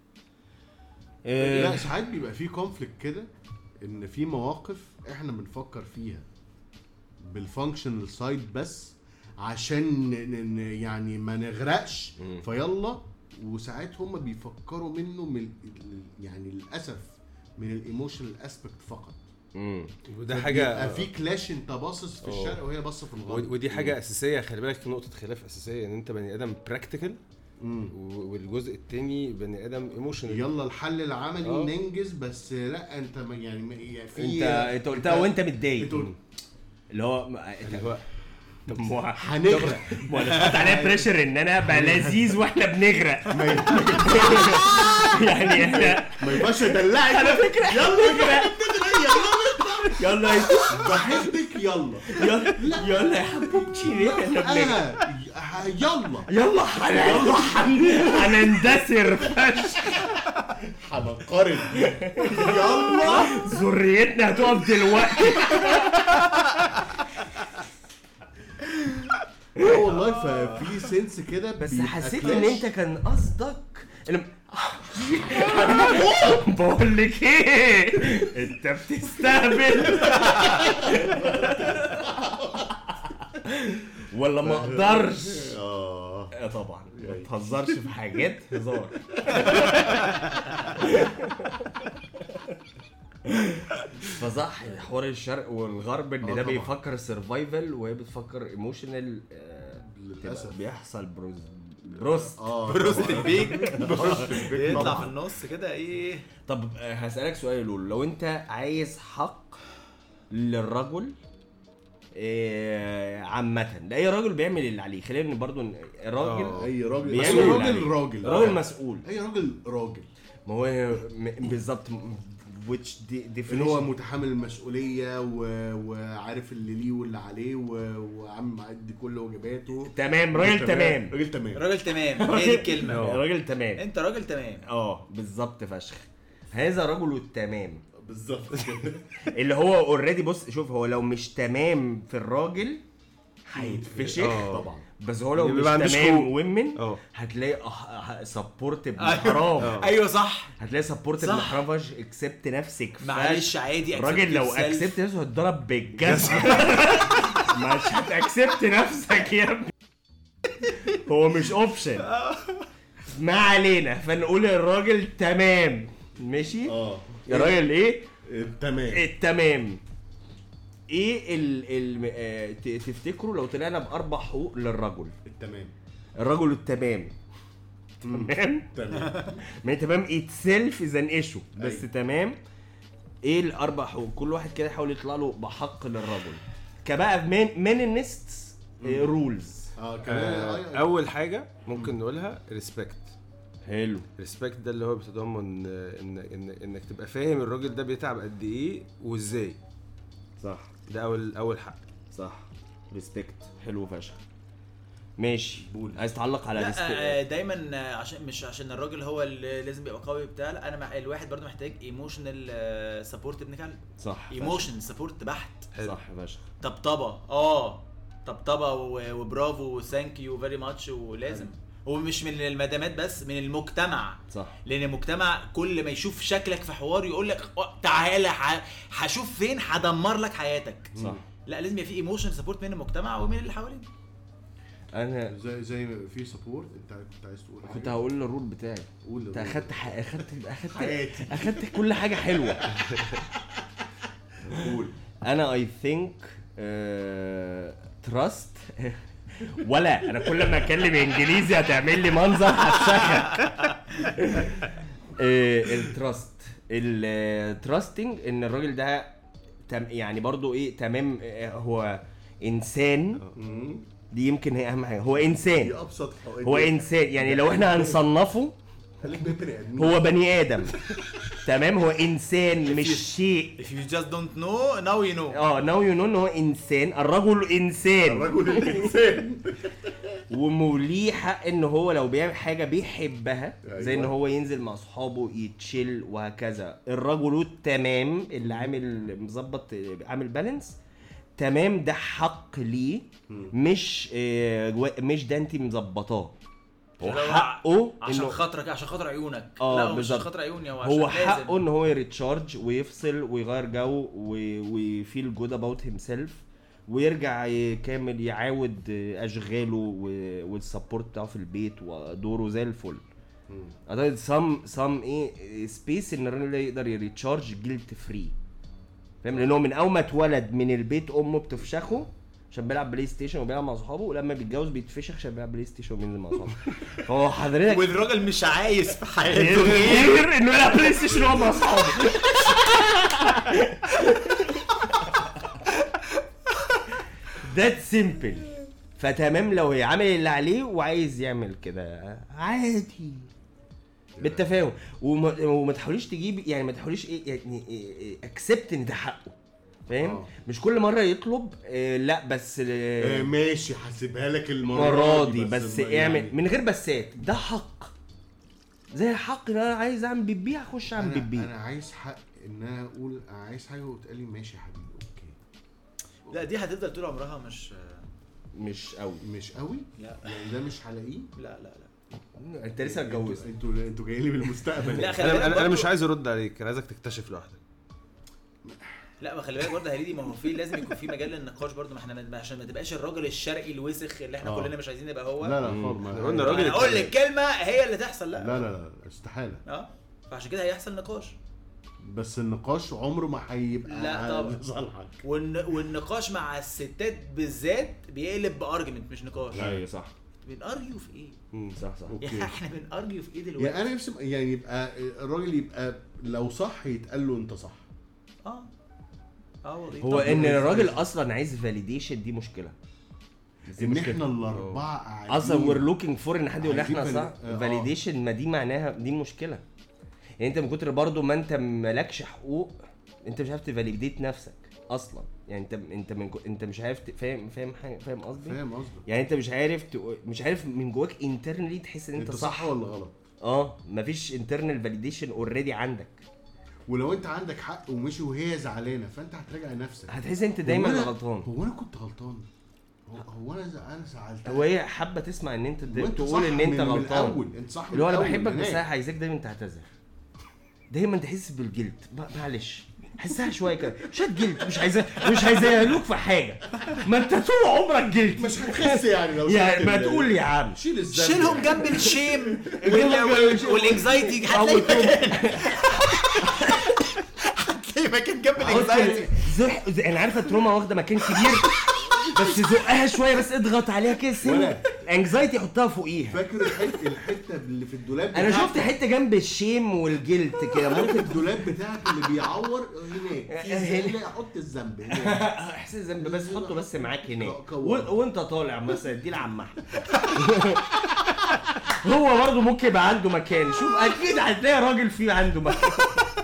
لا ساعات بيبقى في كونفليكت كده ان في مواقف احنا بنفكر فيها بالفانكشنال سايد بس عشان ن- ن- ن- يعني ما نغرقش مم. فيلا وساعات هم بيفكروا منه من ال- يعني للاسف من الايموشنال اسبكت فقط وده فبيبقى حاجه في كلاش انت باصص في اه. الشرق وهي باصه في الغرب ودي حاجه اساسيه خلي بالك في نقطه خلاف اساسيه ان انت بني ادم براكتيكال مم. والجزء التاني بني ادم ايموشنال يلا الحل العملي اه. ننجز بس لا انت ما يعني ما- يعني في انت انت قلتها وانت متضايق انت قلت- اللي هو ما- اللي هو طب ما هو هنغرق ما انا اتحط عليا بريشر ان انا ابقى لذيذ واحنا بنغرق يعني احنا ما ينفعش ادلعك على فكره احنا بنغرق يلا يا بحبك يلا يلا يلا يا حبيبتي احنا بنجري. انا يلا يلا حن- يلا حن- هنندثر فشخ هنقارن يلا ذريتنا هتقف دلوقتي اه والله ففي سنس كده بس بيبقى حسيت clash. ان انت كان قصدك إن- بقول لك ايه انت بتستهبل ولا ما اقدرش اه آه طبعا ما تهزرش في حاجات هزار فصح حوار الشرق والغرب ان آه ده طبعا. بيفكر سرفايفل وهي بتفكر ايموشنال للاسف بيحصل بروز بروست اه بروست البيك يطلع طبعاً. في النص كده ايه طب آه، هسألك سؤال يا لولو لو انت عايز حق للرجل آه، عامة ده اي راجل بيعمل اللي عليه خلينا برضو ن- الراجل آه. اي راجل بيعمل بس اللي راجل عليه. راجل راجل مسؤول اي راجل راجل ما هو م- بالظبط م- which de- اللي هو definition متحمل المسؤوليه و... وعارف اللي ليه واللي عليه و... وعم معدي كل واجباته تمام راجل تمام راجل تمام راجل تمام هي دي الكلمه راجل تمام انت راجل تمام اه بالظبط فشخ هذا رجل التمام بالظبط كده اللي هو اوريدي بص شوف هو لو مش تمام في الراجل هيتفشخ آه. طبعا بس هو لو مش بيبقى عندوش تمام حقوق. ومن اه هتلاقي سبورت ابن أيوه. حرام ايوه صح هتلاقي سبورت ابن صح. حرام فش اكسبت نفسك فش. معلش عادي الراجل لو accept yourself. اكسبت نفسه هتضرب بالجزمه مش هتاكسبت نفسك يا ابني هو مش اوبشن ما علينا فنقول الراجل تمام ماشي اه يا راجل ايه تمام التمام ايه ال ال آه، ت- تفتكروا لو طلعنا باربع حقوق للرجل التمام الرجل التمام تمام تمام ما هي تمام اتسيلف از ان ايشو بس أيوة. تمام ايه الاربع حقوق كل واحد كده يحاول يطلع له بحق للرجل كبقى من مينيست رولز اه كمان آه، آه، اول حاجه ممكن نقولها ريسبكت حلو ريسبكت ده اللي هو بيتضمن آه، ان ان انك تبقى فاهم الراجل ده بيتعب قد ايه وازاي صح ده اول اول حق صح ريسبكت حلو فشخ ماشي عايز تعلق على لا آه، ريسبكت دايما آه، عشان مش عشان الراجل هو اللي لازم يبقى قوي بتاع لا انا مع الواحد برضه محتاج ايموشنال سبورت ابن كلب صح فشخ. ايموشن سبورت بحت حلو. صح فشخ طبطبه اه طبطبه و- وبرافو وثانك يو فيري ماتش ولازم ومش من المدامات بس من المجتمع صح لان المجتمع كل ما يشوف شكلك في حوار يقول لك "أه، تعالى ح- هشوف فين هدمر لك حياتك صح لا لازم يبقى في ايموشن سبورت من المجتمع ومن اللي حوالينا انا زي زي في سبورت انت كنت عايز تقول كنت حاجة؟ هقول الرول بتاعي قول انت الرول. اخدت ح- اخدت اخدت حياتي اخدت كل حاجه حلوه قول انا اي ثينك تراست ولا انا كل ما اتكلم انجليزي هتعمل لي منظر هفشخك التراست التراستنج ان الراجل ده تم يعني برضو ايه تمام آه، هو انسان مم. دي يمكن هي اهم حاجه هو دي انسان ابسط حقوق هو انسان يعني لو احنا هنصنفه خليك بني ادمين هو بني ادم تمام هو انسان مش شيء if you just don't know now you know اه ناو يو نو ان هو انسان الرجل انسان الرجل الانسان وموليه حق ان هو لو بيعمل حاجه بيحبها زي ان أيوة. هو ينزل مع اصحابه يتشيل وهكذا الرجل التمام اللي عامل مظبط عامل بالانس تمام ده حق ليه مش آه، جوا- مش ده انت مظبطاه هو لو حقه عشان انه خاطرك عشان خاطر عيونك آه، لا هو مش بالظبط. عشان خاطر عيوني هو هو عشان حقه لازم. ان هو يريتشارج ويفصل ويغير جو ويفيل جود اباوت هيم سيلف ويرجع يكمل يعاود اشغاله و- والسبورت بتاعه في البيت ودوره زي الفل اعتقد سام سام ايه سبيس ان الراجل ده يقدر يريتشارج جيلت فري فاهم لان هو من اول ما اتولد من البيت امه بتفشخه عشان بيلعب بلاي ستيشن وبيلعب مع صحابه ولما بيتجوز بيتفشخ عشان بيلعب بلاي ستيشن وبينزل مع صحابه فهو حضرتك والراجل مش عايز في حياته غير غير انه يلعب بلاي ستيشن وهو مع اصحابه ذات سيمبل فتمام لو هي عامل اللي عليه وعايز يعمل كده عادي بالتفاهم وما, وما تحاوليش تجيب يعني ما تحاوليش ايه يعني اكسبت ان ده حقه فاهم آه. مش كل مره يطلب آه لا بس آه، آه ماشي هسيبها لك المره المره دي بس ما- اعمل يعني من غير بسات ده حق زي حق ان انا عايز اعمل بيبي اخش اعمل انا, بيبي أنا عايز حق ان انا اقول انا عايز حاجه وتقال لي ماشي يا حبيبي اوكي لا دي هتفضل طول عمرها مش مش قوي مش قوي لا يعني ده مش هلاقيه لا لا لا انت لسه اتجوزت انتوا انتوا انتوا جايين لي من المستقبل لا، خلي انا بالك انا, أنا برضو- مش عايز ارد عليك انا عايزك تكتشف لوحدك لا ما خلي بالك برضه يا هريدي ما هو في لازم يكون في مجال للنقاش برضه ما احنا ما- عشان ما تبقاش الراجل الشرقي الوسخ اللي احنا آه. كلنا مش عايزين نبقى هو لا لا خالص ما- قلنا راجل انا اقول لك كلمه هي اللي تحصل لا لا لا لا استحاله اه فعشان كده هيحصل نقاش بس النقاش عمره ما هيبقى لا طبعا. لصالحك والن... والنقاش مع الستات بالذات بيقلب بارجمنت مش نقاش ايوه صح بنارجيو في ايه؟ مم. صح صح اوكي يعني احنا بنارجيو في ايه دلوقتي؟ يعني انا نفسي يعني يبقى الراجل يبقى لو صح يتقال له انت صح اه اه والله هو طب ان إزاي؟ الراجل اصلا عايز فاليديشن دي مشكله دي ان مشكلة. احنا الاربعه قاعدين اصلا وير لوكينج فور ان حد يقول عايزين احنا صح valid- آه. فاليديشن ما دي معناها دي مشكله يعني انت من كتر برضو ما انت مالكش حقوق انت مش عارف تفاليديت نفسك اصلا يعني انت انت من جو... انت مش عارف ت- فاهم فاهم حاجه فاهم قصدي فاهم قصدك يعني انت مش عارف ت... مش عارف من جواك انترنالي تحس ان انت, انت صح صح ولا غلط اه مفيش انترنال فاليديشن اوريدي عندك ولو انت عندك حق ومشي وهي زعلانه فانت هتراجع نفسك هتحس انت دايما هو اللي أنا- غلطان هو انا كنت غلطان هو, هو انا ز- انا زعلتها هو هي حابه تسمع ان انت وانت تقول صح ان من- انت من غلطان الأول. انت صح من اللي هو انا الأول بحبك هناك. بس انا عايزاك دايما تعتذر دايما تحس بالجلد ب- معلش حسها شويه كده مش هتجلد مش عايزاه مش عايزاه لوك في حاجه ما انت طول عمرك جلد مش هتخس يعني لو يعني شلت ما ال- تقول يا عم شيل الذنب شيلهم جنب الشيم وال- وال- والانكزايتي هتلاقي مكان هتلاقي مكان جنب الانكزايتي زح زح- انا عارفه التروما واخده مكان كبير بس زقها شويه بس اضغط عليها كده سنه ولا. انكزايتي حطها فوقيها فاكر الحته الحته اللي في الدولاب انا بتاعك؟ شفت حته جنب الشيم والجلد كده فاكر ممكن الدولاب بتاعك اللي بيعور هناك في هنا. زي احط الذنب هناك احساس ذنب بس حطه بس معاك هناك ك- كور. و- وانت طالع مثلا دي لعم احمد هو برضه ممكن يبقى عنده مكان شوف اكيد هتلاقي راجل فيه عنده مكان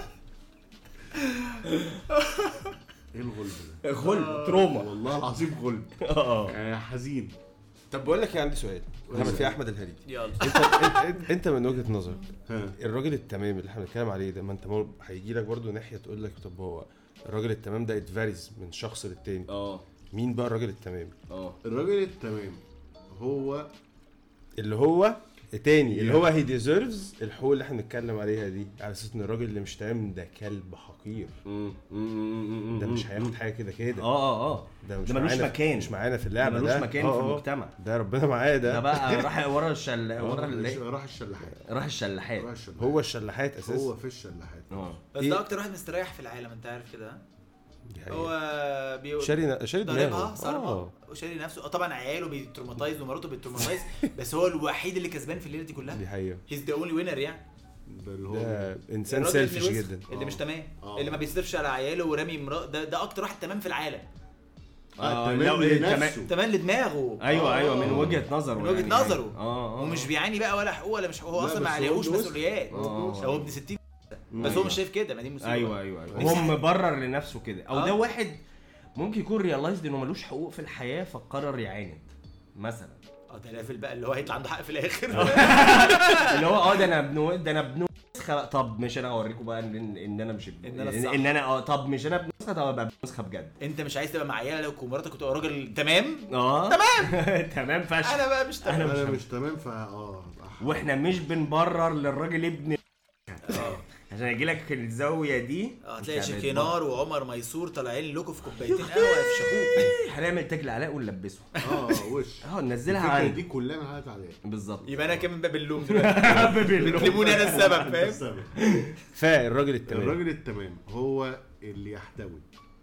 ايه الغلب ده غلب تروما والله العظيم غلب اه آه، حزين طب بقول لك إيه، عندي سؤال محمد في احمد الهريدي يلا انت انت, انت من وجهه نظرك ها. الراجل التمام اللي احنا بنتكلم عليه ده ما انت مر- هيجي لك برضه ناحيه تقول لك طب هو الراجل التمام ده اتفاريز من شخص للتاني اه مين بقى الراجل التمام اه الراجل التمام هو اللي هو التاني اللي هو هي ديزيرفز الحقوق اللي احنا بنتكلم عليها دي على اساس ان الراجل اللي مش تمام ده كلب حقير ده مش هياخد حاجه كده كده اه اه ده مش ده ملوش معانا مكان. مش معانا في اللعبه ده ملوش ده مكان آه، في آه. المجتمع. ده ربنا معاه ده ده بقى راح ورا الشل ورا آه، ال- راح الشلاحات راح الشلاحات راح الشلاحات هو الشلاحات اساسا هو في الشلاحات اه بس إيه؟ ده اكتر واحد مستريح في العالم انت عارف كده ها؟ دي حقيقة. هو بيقول شاري شاري ضاربها دماغه صارمها آه. وشاري نفسه اه طبعا عياله بيتروماتايز ومراته بيتروماتايز بس هو الوحيد اللي كسبان في الليله دي كلها دي حقيقه هيز ذا اونلي وينر يعني ده اللي هو ده انسان الراجل ابن سيلفش الوسخ جدا اللي مش تمام آه. اللي ما بيصرفش على عياله ورامي مرا ده ده اكتر واحد تمام في العالم آه، آه، تمام لو- لنفسه. تمام لدماغه ايوه آه. ايوه من وجهه نظره من وجهه يعني. نظره اه اه ومش بيعاني بقى ولا حقوق ولا مش حقوق هو لا، اصلا بس ما هو عليهوش ابن وسخ. مسؤوليات آه. هو ابن 60 بس هو أيوة. مش شايف كده ما دي مصيبه ايوه ايوه ايوه بس- هو مبرر لنفسه كده او آه. ده واحد ممكن يكون ريلايزد انه ملوش حقوق في الحياه فقرر يعاند مثلا اه ده ليفل بقى اللي هو هيطلع عنده حق في الاخر اللي هو اه ده انا ابن ده انا ابن نسخه طب مش انا اوريكم بقى ان, إن انا مش ابن إن أنا ان, الصح. إن انا اه طب مش انا ابن نسخه طب ابقى ابن نسخه بجد انت مش عايز تبقى مع عيالك ومراتك وتبقى راجل تمام اه تمام تمام فشخ انا بقى مش تمام أنا مش انا تمام. مش تمام فا اه أح- واحنا مش بنبرر للراجل ابن عشان يجي لك الزاويه دي اه هتلاقي أنت شيكينار وعمر ميسور طالعين لكم في كوبايتين قهوه يفشخوك بتبرر. هنعمل تاج العلاء ونلبسه اه وش اه ننزلها الفكرة عندي دي كلها معاها عليها بالظبط يبقى انا كمان باب اللوم دلوقتي بتلموني انا السبب فاهم السبب. فالراجل التمام الراجل التمام هو اللي يحتوي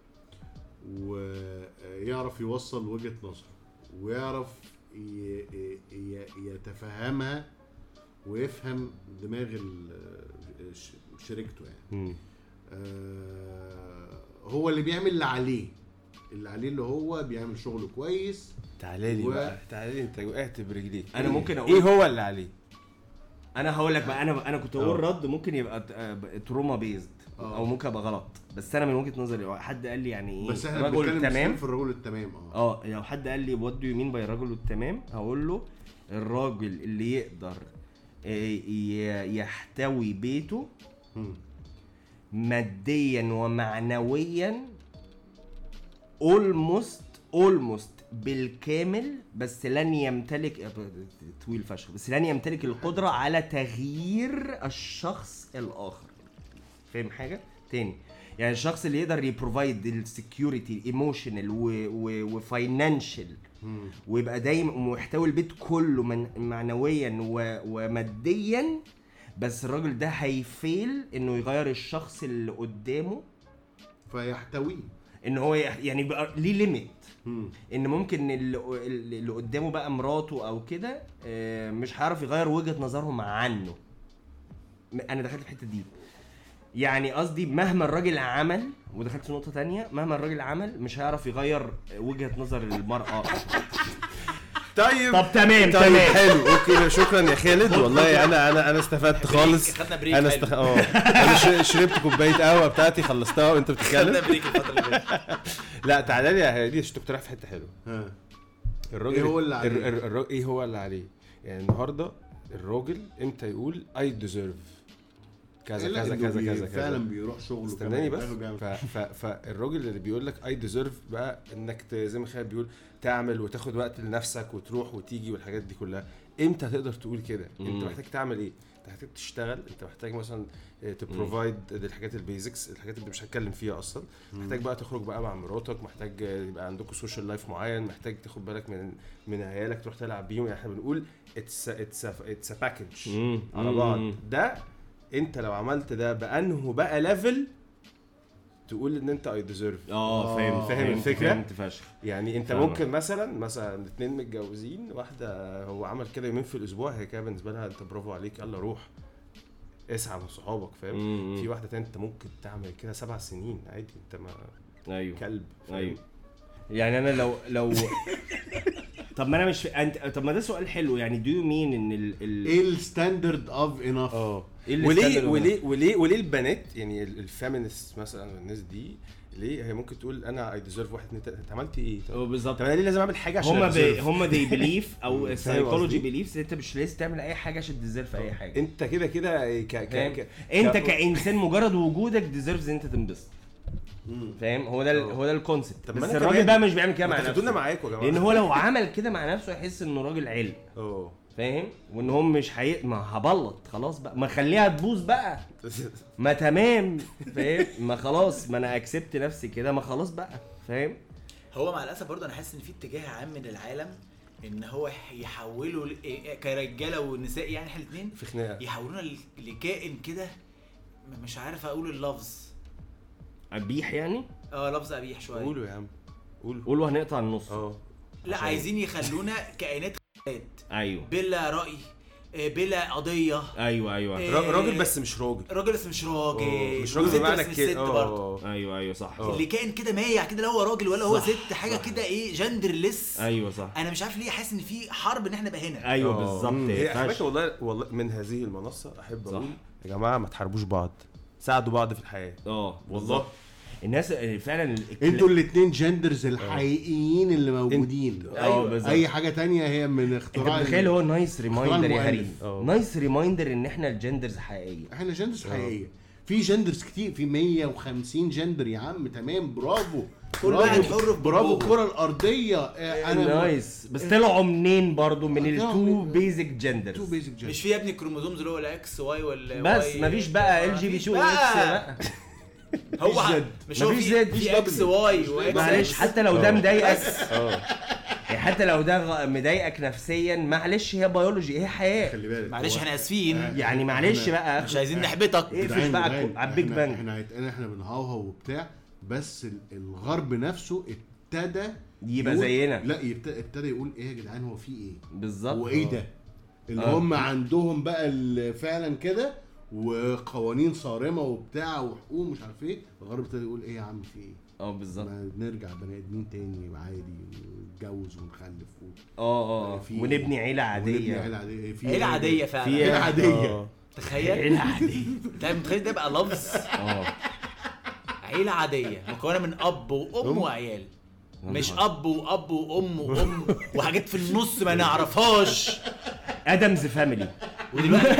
ويعرف يوصل وجهة نظره ويعرف ي- ي- يتفهمها ويفهم دماغ ال- ش- شريكته يعني مم. آه، هو اللي بيعمل اللي عليه اللي عليه اللي هو بيعمل شغله كويس تعالى لي و- بقى تعالى لي انت وقعت برجليك أنا ممكن أقول- ايه هو اللي عليه انا هقول لك بقى انا انا كنت آه. اقول رد ممكن يبقى ت- آه، تروما بيزد آه. او ممكن ابقى غلط بس انا من وجهه نظري حد قال لي يعني ايه بس احنا رجل بنتكلم تمام في الرجل التمام اه اه لو حد قال لي وات دو يو مين باي الرجل التمام هقول له الراجل اللي يقدر آه، ي- يحتوي بيته مم. ماديا ومعنويا اولموست اولموست بالكامل بس لن يمتلك طويل فشخ بس لن يمتلك القدره على تغيير الشخص الاخر فاهم حاجه تاني يعني الشخص اللي يقدر يبروفايد السكيورتي ايموشنال وفاينانشال مم. ويبقى دايما محتوي البيت كله من معنويا و... وماديا بس الراجل ده هيفيل انه يغير الشخص اللي قدامه فيحتويه ان هو يح- يعني بقى ليه ليميت مم. ان ممكن اللي, اللي قدامه بقى مراته او كده آه، مش هيعرف يغير وجهه نظرهم عنه م- انا دخلت في الحته دي يعني قصدي مهما الراجل عمل ودخلت في نقطه تانية مهما الراجل عمل مش هيعرف يغير وجهه نظر المراه طيب طب تمام طيب تمام حلو اوكي شكرا يا خالد والله انا انا انا استفدت خالص خدنا بريك انا حلو. استخ... اه انا ش- شربت كوبايه قهوه بتاعتي خلصتها وانت خدنا بتتكلم بريك الفتره اللي فاتت لا تعالى لي يا هادي عشان تقترح في حته حلوه ها الراجل إيه هو اللي عليه؟ الر- الر- الر- ايه هو اللي عليه يعني النهارده الراجل امتى يقول اي ديزيرف كذا إلا كذا إنه كذا بي- كذا فعلا كذا بيروح شغله استناني كمان، بس بيعمل- ف... ف... فالراجل اللي بيقول لك اي ديزيرف بقى انك ت... زي ما خالد بيقول تعمل وتاخد وقت لنفسك وتروح وتيجي والحاجات دي كلها امتى هتقدر تقول كده انت مم. محتاج تعمل ايه انت محتاج تشتغل انت محتاج مثلا تبروفايد الحاجات البيزكس الحاجات اللي مش هتكلم فيها اصلا محتاج بقى تخرج بقى مع مراتك محتاج آه، يبقى عندكم سوشيال لايف معين محتاج تاخد بالك من من عيالك تروح تلعب بيهم يعني احنا بنقول اتس اتس اتس باكج مم. على مم. بعض ده انت لو عملت ده بانه بقى ليفل تقول ان انت اي ديزيرف اه فاهم فاهم فهمت- الفكرة؟ فهمت فشخ يعني انت فاهمك. ممكن مثلا مثلا اتنين متجوزين واحده هو عمل كده يومين في الاسبوع هي كده بالنسبه لها انت برافو عليك يلا روح اسعى من صحابك فاهم مم. في واحده تانية انت ممكن تعمل كده سبع سنين عادي انت ما ايوه كلب فاهم؟ ايوه يعني انا لو لو طب ما انا مش انت طب ما ده سؤال حلو يعني دو يو مين ان ال ال ايه الستاندرد اوف انف اه إيه اللي وليه استنى وليه وليه وليه البنات يعني ال- الفيمينست مثلا والناس دي ليه هي ممكن تقول انا اي ديزيرف واحد اتنين تلاته انت عملت ايه؟ طب هو بالظبط طب انا ليه لازم اعمل حاجه عشان هما بي deserve؟ هما دي بليف او فاهم السايكولوجي قصدي؟ بليفز انت مش لازم تعمل اي حاجه عشان تديزيرف اي حاجه انت كده كده ك فاهم ك ك انت ك- كانسان مجرد وجودك ديزيرفز انت تنبسط فاهم هو ده ال- اه. هو ده الكونسيبت طب ما بس انا الراجل كمان- بقى مش بيعمل كده ما مع انتوا خدونا نفسه معاكم يا جماعه لان هو لو عمل كده مع نفسه هيحس انه راجل علم اه فاهم وان هو مش حي... ما هبلط خلاص بقى ما خليها تبوظ بقى ما تمام فاهم ما خلاص ما انا اكسبت نفسي كده ما خلاص بقى فاهم هو مع الاسف برضه انا حاسس ان في اتجاه عام من العالم ان هو يحولوا ل- إيه- كرجاله ونساء يعني احنا الاثنين في خناقه يحولونا ل- لكائن كده م- مش عارف اقول اللفظ قبيح يعني اه لفظ قبيح شويه قولوا يا عم قولوا قولوا هنقطع النص اه لا عشان- عايزين يخلونا كائنات خ***ات ايوه بلا راي آه، بلا قضيه ايوه ايوه إيه. را- راجل بس مش راجل راجل بس مش راجل اه، مش راجل وست بمعنى بس مش كده ست برضه اه ايوه ايوه صح اه. اللي كائن كده مايع كده لا هو راجل ولا هو صح، ست حاجه صح. كده ايه جندر لس ايوه صح انا مش عارف ليه حاسس ان في حرب ان احنا بقى هنا ايوه اه. بالظبط مم. هي فشخ. على فكره والله والله من هذه المنصه احب صح. اقول يا جماعه ما تحاربوش بعض ساعدوا بعض في الحياه اه والله. والله الناس فعلا ال- انتوا الاثنين جندرز الحقيقيين اللي موجودين اه بالظبط اي حاجه تانية هي من انت اختراع متخيل هو نايس ريمايندر يا المؤلف. هريم اه. نايس ريمايندر ان احنا الجندرز حقيقيه احنا جندرز حقيقيه في جندرز كتير في 150 جندر يا عم تمام برافو كل برافو. واحد حر في برافو دماغه. الكره الارضيه اه، انا نايس بس طلعوا منين برضو من طلعوا التو من- بيزك تو جندرز بيزك جندر مش في يا ابني الكروموزومز اللي هو الاكس واي ولا بس واي- مفيش بقى ال جي بي مفيش تو بقى. اكس بقى هو مفيش زد. مش هو مفيش في زد، في مفيش اكس دبليو. واي مفيش واكس معلش إكس. حتى لو ده اه. مضايقك اه يعني حتى لو ده غ- مضايقك نفسيا معلش هي بيولوجي هي حياه خلي بالك معلش هو- احنا اسفين يعني معلش إحنا- بقى مش عايزين نحبطك اقفش جدعان- بقى جدعان، على البيج احنا- بانج احنا هيتقال احنا بنهوهو وبتاع بس ال- الغرب نفسه ابتدى يبقى يقول- زينا لا يبت- ابتدى يقول ايه يا جدعان هو في ايه بالظبط وايه ده اللي آه. هم عندهم بقى ال- فعلا كده وقوانين صارمه وبتاع وحقوق مش عارف ايه الغرب ابتدى يقول ايه يا عم في ايه اه بالظبط ما نرجع بني ادمين تاني عادي ونتجوز ونخلف و... اه اه في- ونبني عيله ونبني عاديه عيله عاديه في عيله عاديه فعلا في عيله عاديه آه. تخيل عيله عاديه انت متخيل ده بقى لفظ اه عيله عاديه مكونه من اب وام أم. وعيال مش اب واب وام وام وحاجات في النص ما نعرفهاش ادمز فاميلي ودلوقتي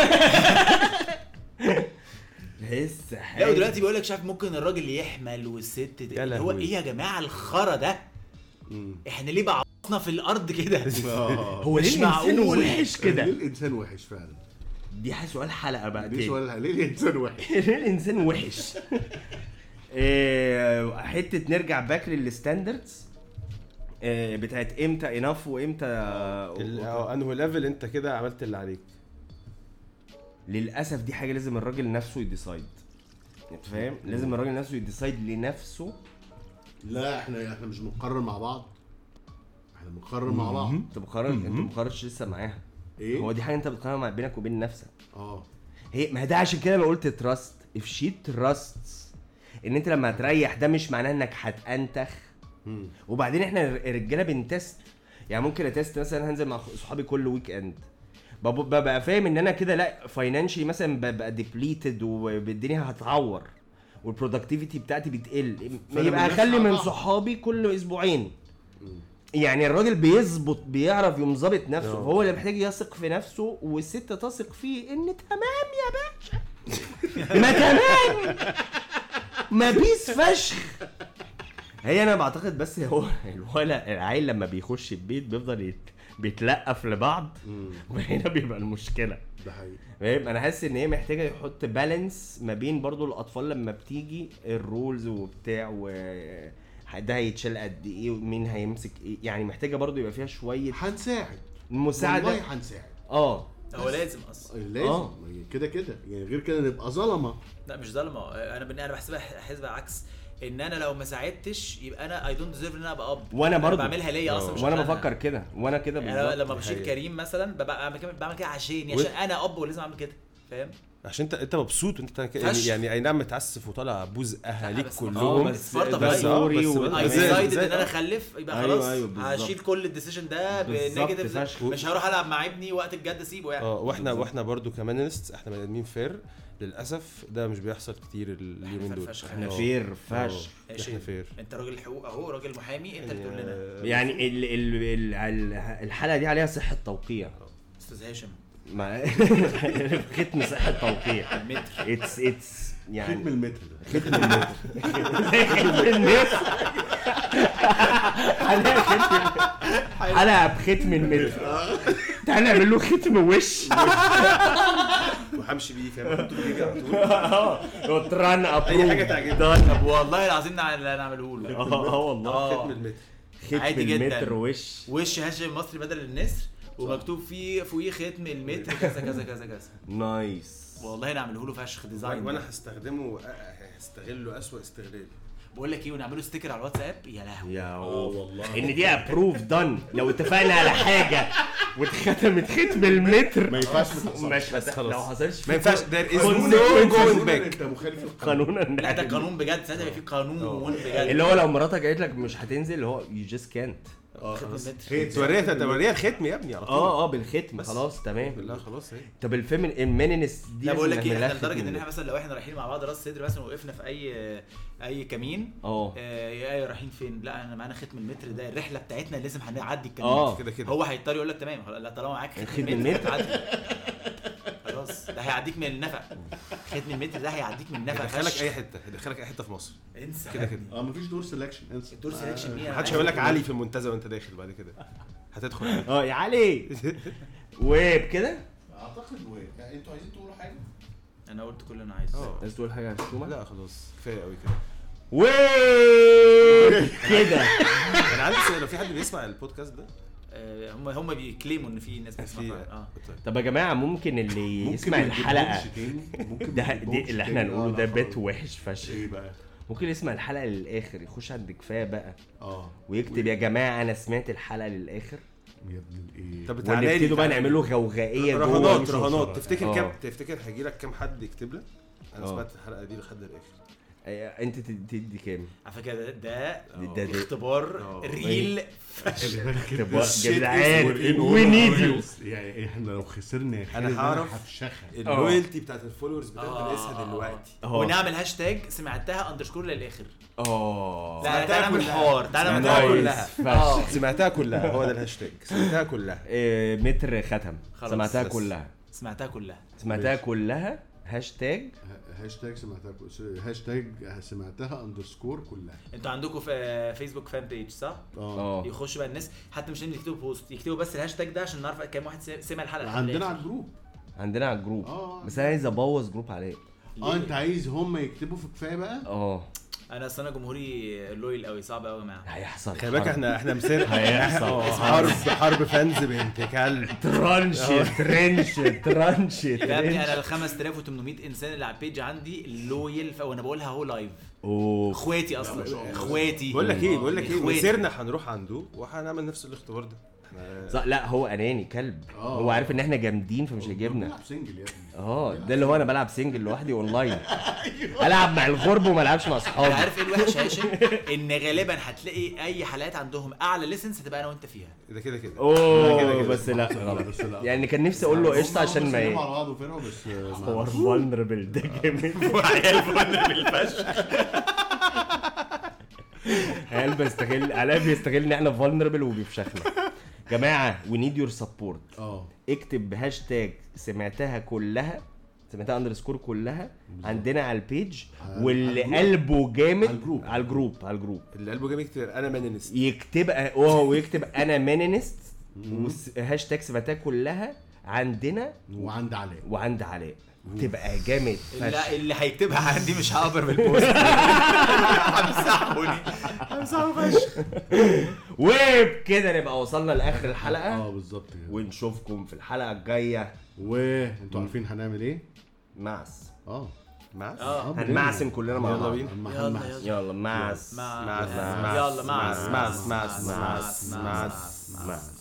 لسه لا ودلوقتي بيقول لك شايف ممكن الراجل يحمل والست ت- يا هو لهوي. ايه يا جماعه الخرا ده مم. احنا ليه بعضنا في الارض كده آه. هو مش ليه الانسان معقول. وحش ليه كده الانسان وحش فعلا دي سؤال حلقه بقى ليه تاني سؤال ليه الانسان وحش ليه الانسان وحش إيه، حته نرجع باك للستاندردز إيه، بتاعت امتى اناف وامتى ال- اه انه ليفل انت كده عملت اللي عليك للاسف دي حاجه لازم الراجل نفسه يديسايد انت فاهم لازم الراجل نفسه يديسايد لنفسه لا احنا احنا مش بنقرر مع بعض احنا بنقرر مع بعض انت مقرر انت مقررش لسه معاها ايه هو دي حاجه انت بتقررها مع بينك وبين نفسك اه هي ما ده عشان كده انا قلت تراست اف شي تراست ان انت لما هتريح ده مش معناه انك هتنتخ مم. وبعدين احنا الرجاله بنتست يعني ممكن اتست مثلا هنزل مع صحابي كل ويك اند بب- ببقى فاهم ان انا كده لا فاينانشلي مثلا ببقى ديبليتد والدنيا هتعور والبرودكتيفيتي بتاعتي بتقل فأنا يبقى مالناش اخلي من علاقة. صحابي كل اسبوعين مم. يعني الراجل بيظبط بيعرف يوم ظابط نفسه اه. هو اللي محتاج يثق في نفسه والست تثق فيه ان تمام يا باشا ما تمام ما بيس فشخ هي انا بعتقد بس هو الولد العيل لما بيخش البيت بيفضل يت... بيتلقف لبعض مم. وهنا بيبقى المشكله ده حقيقي فاهم انا حاسس ان هي محتاجه يحط بالانس ما بين برضو الاطفال لما بتيجي الرولز وبتاع و ده هيتشال قد ايه ومين هيمسك ايه يعني محتاجه برضو يبقى فيها شويه هنساعد مساعده والله هنساعد اه هو لازم اصلا لازم آه. كده كده يعني غير كده نبقى ظلمه لا مش ظلمه انا بن... انا بحسبها حسبه عكس ان انا لو ما ساعدتش يبقى انا اي دونت ديزيرف ان انا ابقى اب وانا أنا برضو بعملها ليا اصلا مش وانا عشانها. بفكر كده وانا كده يعني انا بالظبط لما بشيل حقيقة. كريم مثلا ببقى بعمل كده بعمل كده عشاني و- عشان انا اب ولازم اعمل كده فاهم عشان انت انت مبسوط وانت بتعمل كده يعني, فشخ. يعني اي نعم متعسف وطلع بوز اهاليك بس- كلهم آه، بس برضه بس بقى- اه بس سوري اي بس- ديسايدد زي- ان انا اخلف يبقى أيوة، خلاص أيوة، بالظبط. هشيل كل الديسيجن ده بالظبط، بنيجاتيف فشخ. مش هروح العب مع ابني وقت الجد اسيبه يعني اه واحنا واحنا برضو كمانيست احنا بني ادمين فير للاسف ده مش بيحصل كتير ال- اليومين دول فشخ. احنا اه. فير اه، فشخ يا احنا شيخ. فير انت راجل حقوق اهو راجل محامي انت اللي تقول لنا آه، يعني ال ال ال ال الحلقه دي عليها صحه توقيع استاذ هاشم مع ختم صحه توقيع متر اتس اتس ختم يعني المتر ده ختم المتر ختم الناس حلقه ختم حلقه بختم المتر تعالى نعمل له ختم وش وهمشي بيه فاهم احطه في ايدي على طول اه تران اي حاجه تعجبني طب والله العظيم نع- نعمله له اه اه والله اه ختم المتر ختم عادي جدا. المتر وش وش هاشم المصري بدل النسر ومكتوب فيه فوقيه ختم المتر كذا كذا كذا كذا نايس والله نعمله له فشخ ديزاين وانا هستخدمه هستغله اسوء استغلال بقول لك ايه ونعمله ستيكر على الواتساب يا لهوي يا والله. ان دي ابروف دن لو اتفقنا على حاجه واتختمت ختم المتر ما ينفعش ما مش بس هت- خلاص. لو حصلش ما ينفعش there is قانون- no قانون- going back انت مخالف القانون قانونا لا ده قانون بجد ساعتها يبقى في قانون بجد اللي هو لو مراتك قالت لك مش هتنزل اللي هو يو جاست كانت اه ختم خلاص المتر. هي توريها توريها الختم يا ابني على طول اه اه بالختم بس. خلاص تمام بالله خلاص اهي طب الفيمين المينينس دي لا بقول لك لازم ايه احنا نعملها لدرجه ان ختم. احنا مثلا لو احنا رايحين مع بعض راس صدر مثلا وقفنا في اي اي كمين اه آه، يا رايحين فين لا انا معانا ختم المتر ده الرحله بتاعتنا لازم هنعدي الكمين اه كده كده هو هيضطر يقول لك تمام خلاص، لا طالما معاك ختم ختم المتر المتر. هتعدي خلاص ده هيعديك من النفق ختم المتر ده هيعديك من النفق يدخلك فشخ. اي حته يدخلك اي حته في مصر انسى كده كده اه مفيش دور سelection انسى الدور سelection مين؟ محدش هيقول لك علي في المنتزه وانت داخل بعد كده هتدخل اه يا علي وبكده اعتقد و... يعني انتوا عايزين تقولوا حاجه انا قلت كل اللي انا عايزه اه عايز تقول حاجه على الشومه لا خلاص كفايه قوي كده وكده انا عندي سؤال لو في حد بيسمع البودكاست ده آه، هم هم بيكليموا ان في ناس في بتسمع اه طيب. طب يا جماعه ممكن اللي ممكن يسمع ما الحلقه تجيبهمش تاني؟ ممكن ده ما دي تجيبهمش اللي احنا تاني؟ هنقوله آه، ده لا بيت خلاص. وحش فشخ ايه بقى ممكن يسمع الحلقه للاخر يخش عند كفايه بقى اه ويكتب يا جماعه انا سمعت الحلقه للاخر يا ابن الايه طب تعالى لي ونبتدوا بقى تعالى نعمل له غوغائيه جوه رهانات مش رهانات مش- تفتكر آه. كام تفتكر هيجي لك كام حد يكتب لك انا آه. سمعت الحلقه دي لحد الاخر آه، انت تد- تدي كام؟ على فكره ده, ده ده- ده- اختبار آه. ريل تبقى- shit جدعان is وي نيد يو يعني احنا لو خسرنا يا أنا خالد، هعرف. هفشخها اللويالتي بتاعت الفولورز بتاعت آه، ناقصها آه، دلوقتي اه ونعمل هاشتاج سمعتها اندرسكور للاخر اه لا سمعتها تعالى نعمل كلها. حوار تعالى نعمل سمعتها حوار كلها. فشخ. اه سمعتها كلها هو ده الهاشتاج سمعتها كلها آه، متر ختم خلاص، سمعتها بس. كلها سمعتها كلها سمعتها ماشي. كلها هاشتاج ه- هاشتاج سمعتها ك- هاشتاج سمعتها اندرسكور كلها انتوا عندكم في فيسبوك فان بيج صح؟ اه اه يخشوا بقى الناس حتى مش لازم يكتبوا بوست يكتبوا بس الهاشتاج ده عشان نعرف كام واحد سمع الحلقه لحد عندنا الآخر. على الجروب عندنا على الجروب اه بس انا عايز ابوظ جروب عليه اه انت عايز هم يكتبوا في كفايه بقى اه انا اصل انا جمهوري لويل قوي صعب قوي يا جماعه هيحصل خلي بالك حرب. احنا احنا مسير هيحصل. آه، حرب حرب فانز بنت كلب ترانش ترنش ترانش يا ابني انا ترنش ال 5800 انسان اللي على البيج عندي لويل ف... وانا بقولها اهو لايف اوه اخواتي اصلا اخواتي بقول لك ايه بقول لك ايه إخواتي. مسيرنا هنروح عنده وهنعمل نفس الاختبار ده احنا صح لا هو اناني كلب آه. هو عارف ان احنا جامدين فمش هيجيبنا بنلعب سنجل يا ابني اه ده اللي هو انا بلعب سنجل لوحدي اونلاين العب مع الغرب وما العبش مع انت اصحابي عارف ايه الوحش يا هاشم ان غالبا هتلاقي اي حلقات عندهم اعلى ليسنس هتبقى انا وانت فيها ده كده كده اوه كده كده. بس لا غلط بس لا. يعني كان نفسي اقول له قشطه عشان ما على ي- بعض وفرقوا بس آه، هو ما- فولنربل ده جامد وعيال فن بالفشل عيال بيستغل علاء بيستغل ان احنا فولنربل وبيفشخنا جماعه وي نيد يور سبورت اه اكتب بهاشتاج سمعتها كلها سمعتها اندرسكور كلها عندنا على البيج على واللي الجروب. قلبه جامد على الجروب. على الجروب على الجروب اللي قلبه جامد كتير انا مانينست يكتب وهو يكتب انا مانينست وهاشتاج سمعتها كلها عندنا وعند علاء وعند علاء تبقى جامد لا فشخ اللي هيكتبها عندي مش هقبر بالبوست همسحوني همسحه فشخ وبكده نبقى وصلنا لاخر الحلقه اه بالظبط كده ونشوفكم في الحلقه الجايه وانتوا عارفين هنعمل ايه؟ معس اه معس اه هنمعسن كلنا مع يلا بعض بينا. هنمع- يلا، هنمع- يلا. يلا معس مع معس، يلا معس، معس معس، معس، معس معس، معس معس. معس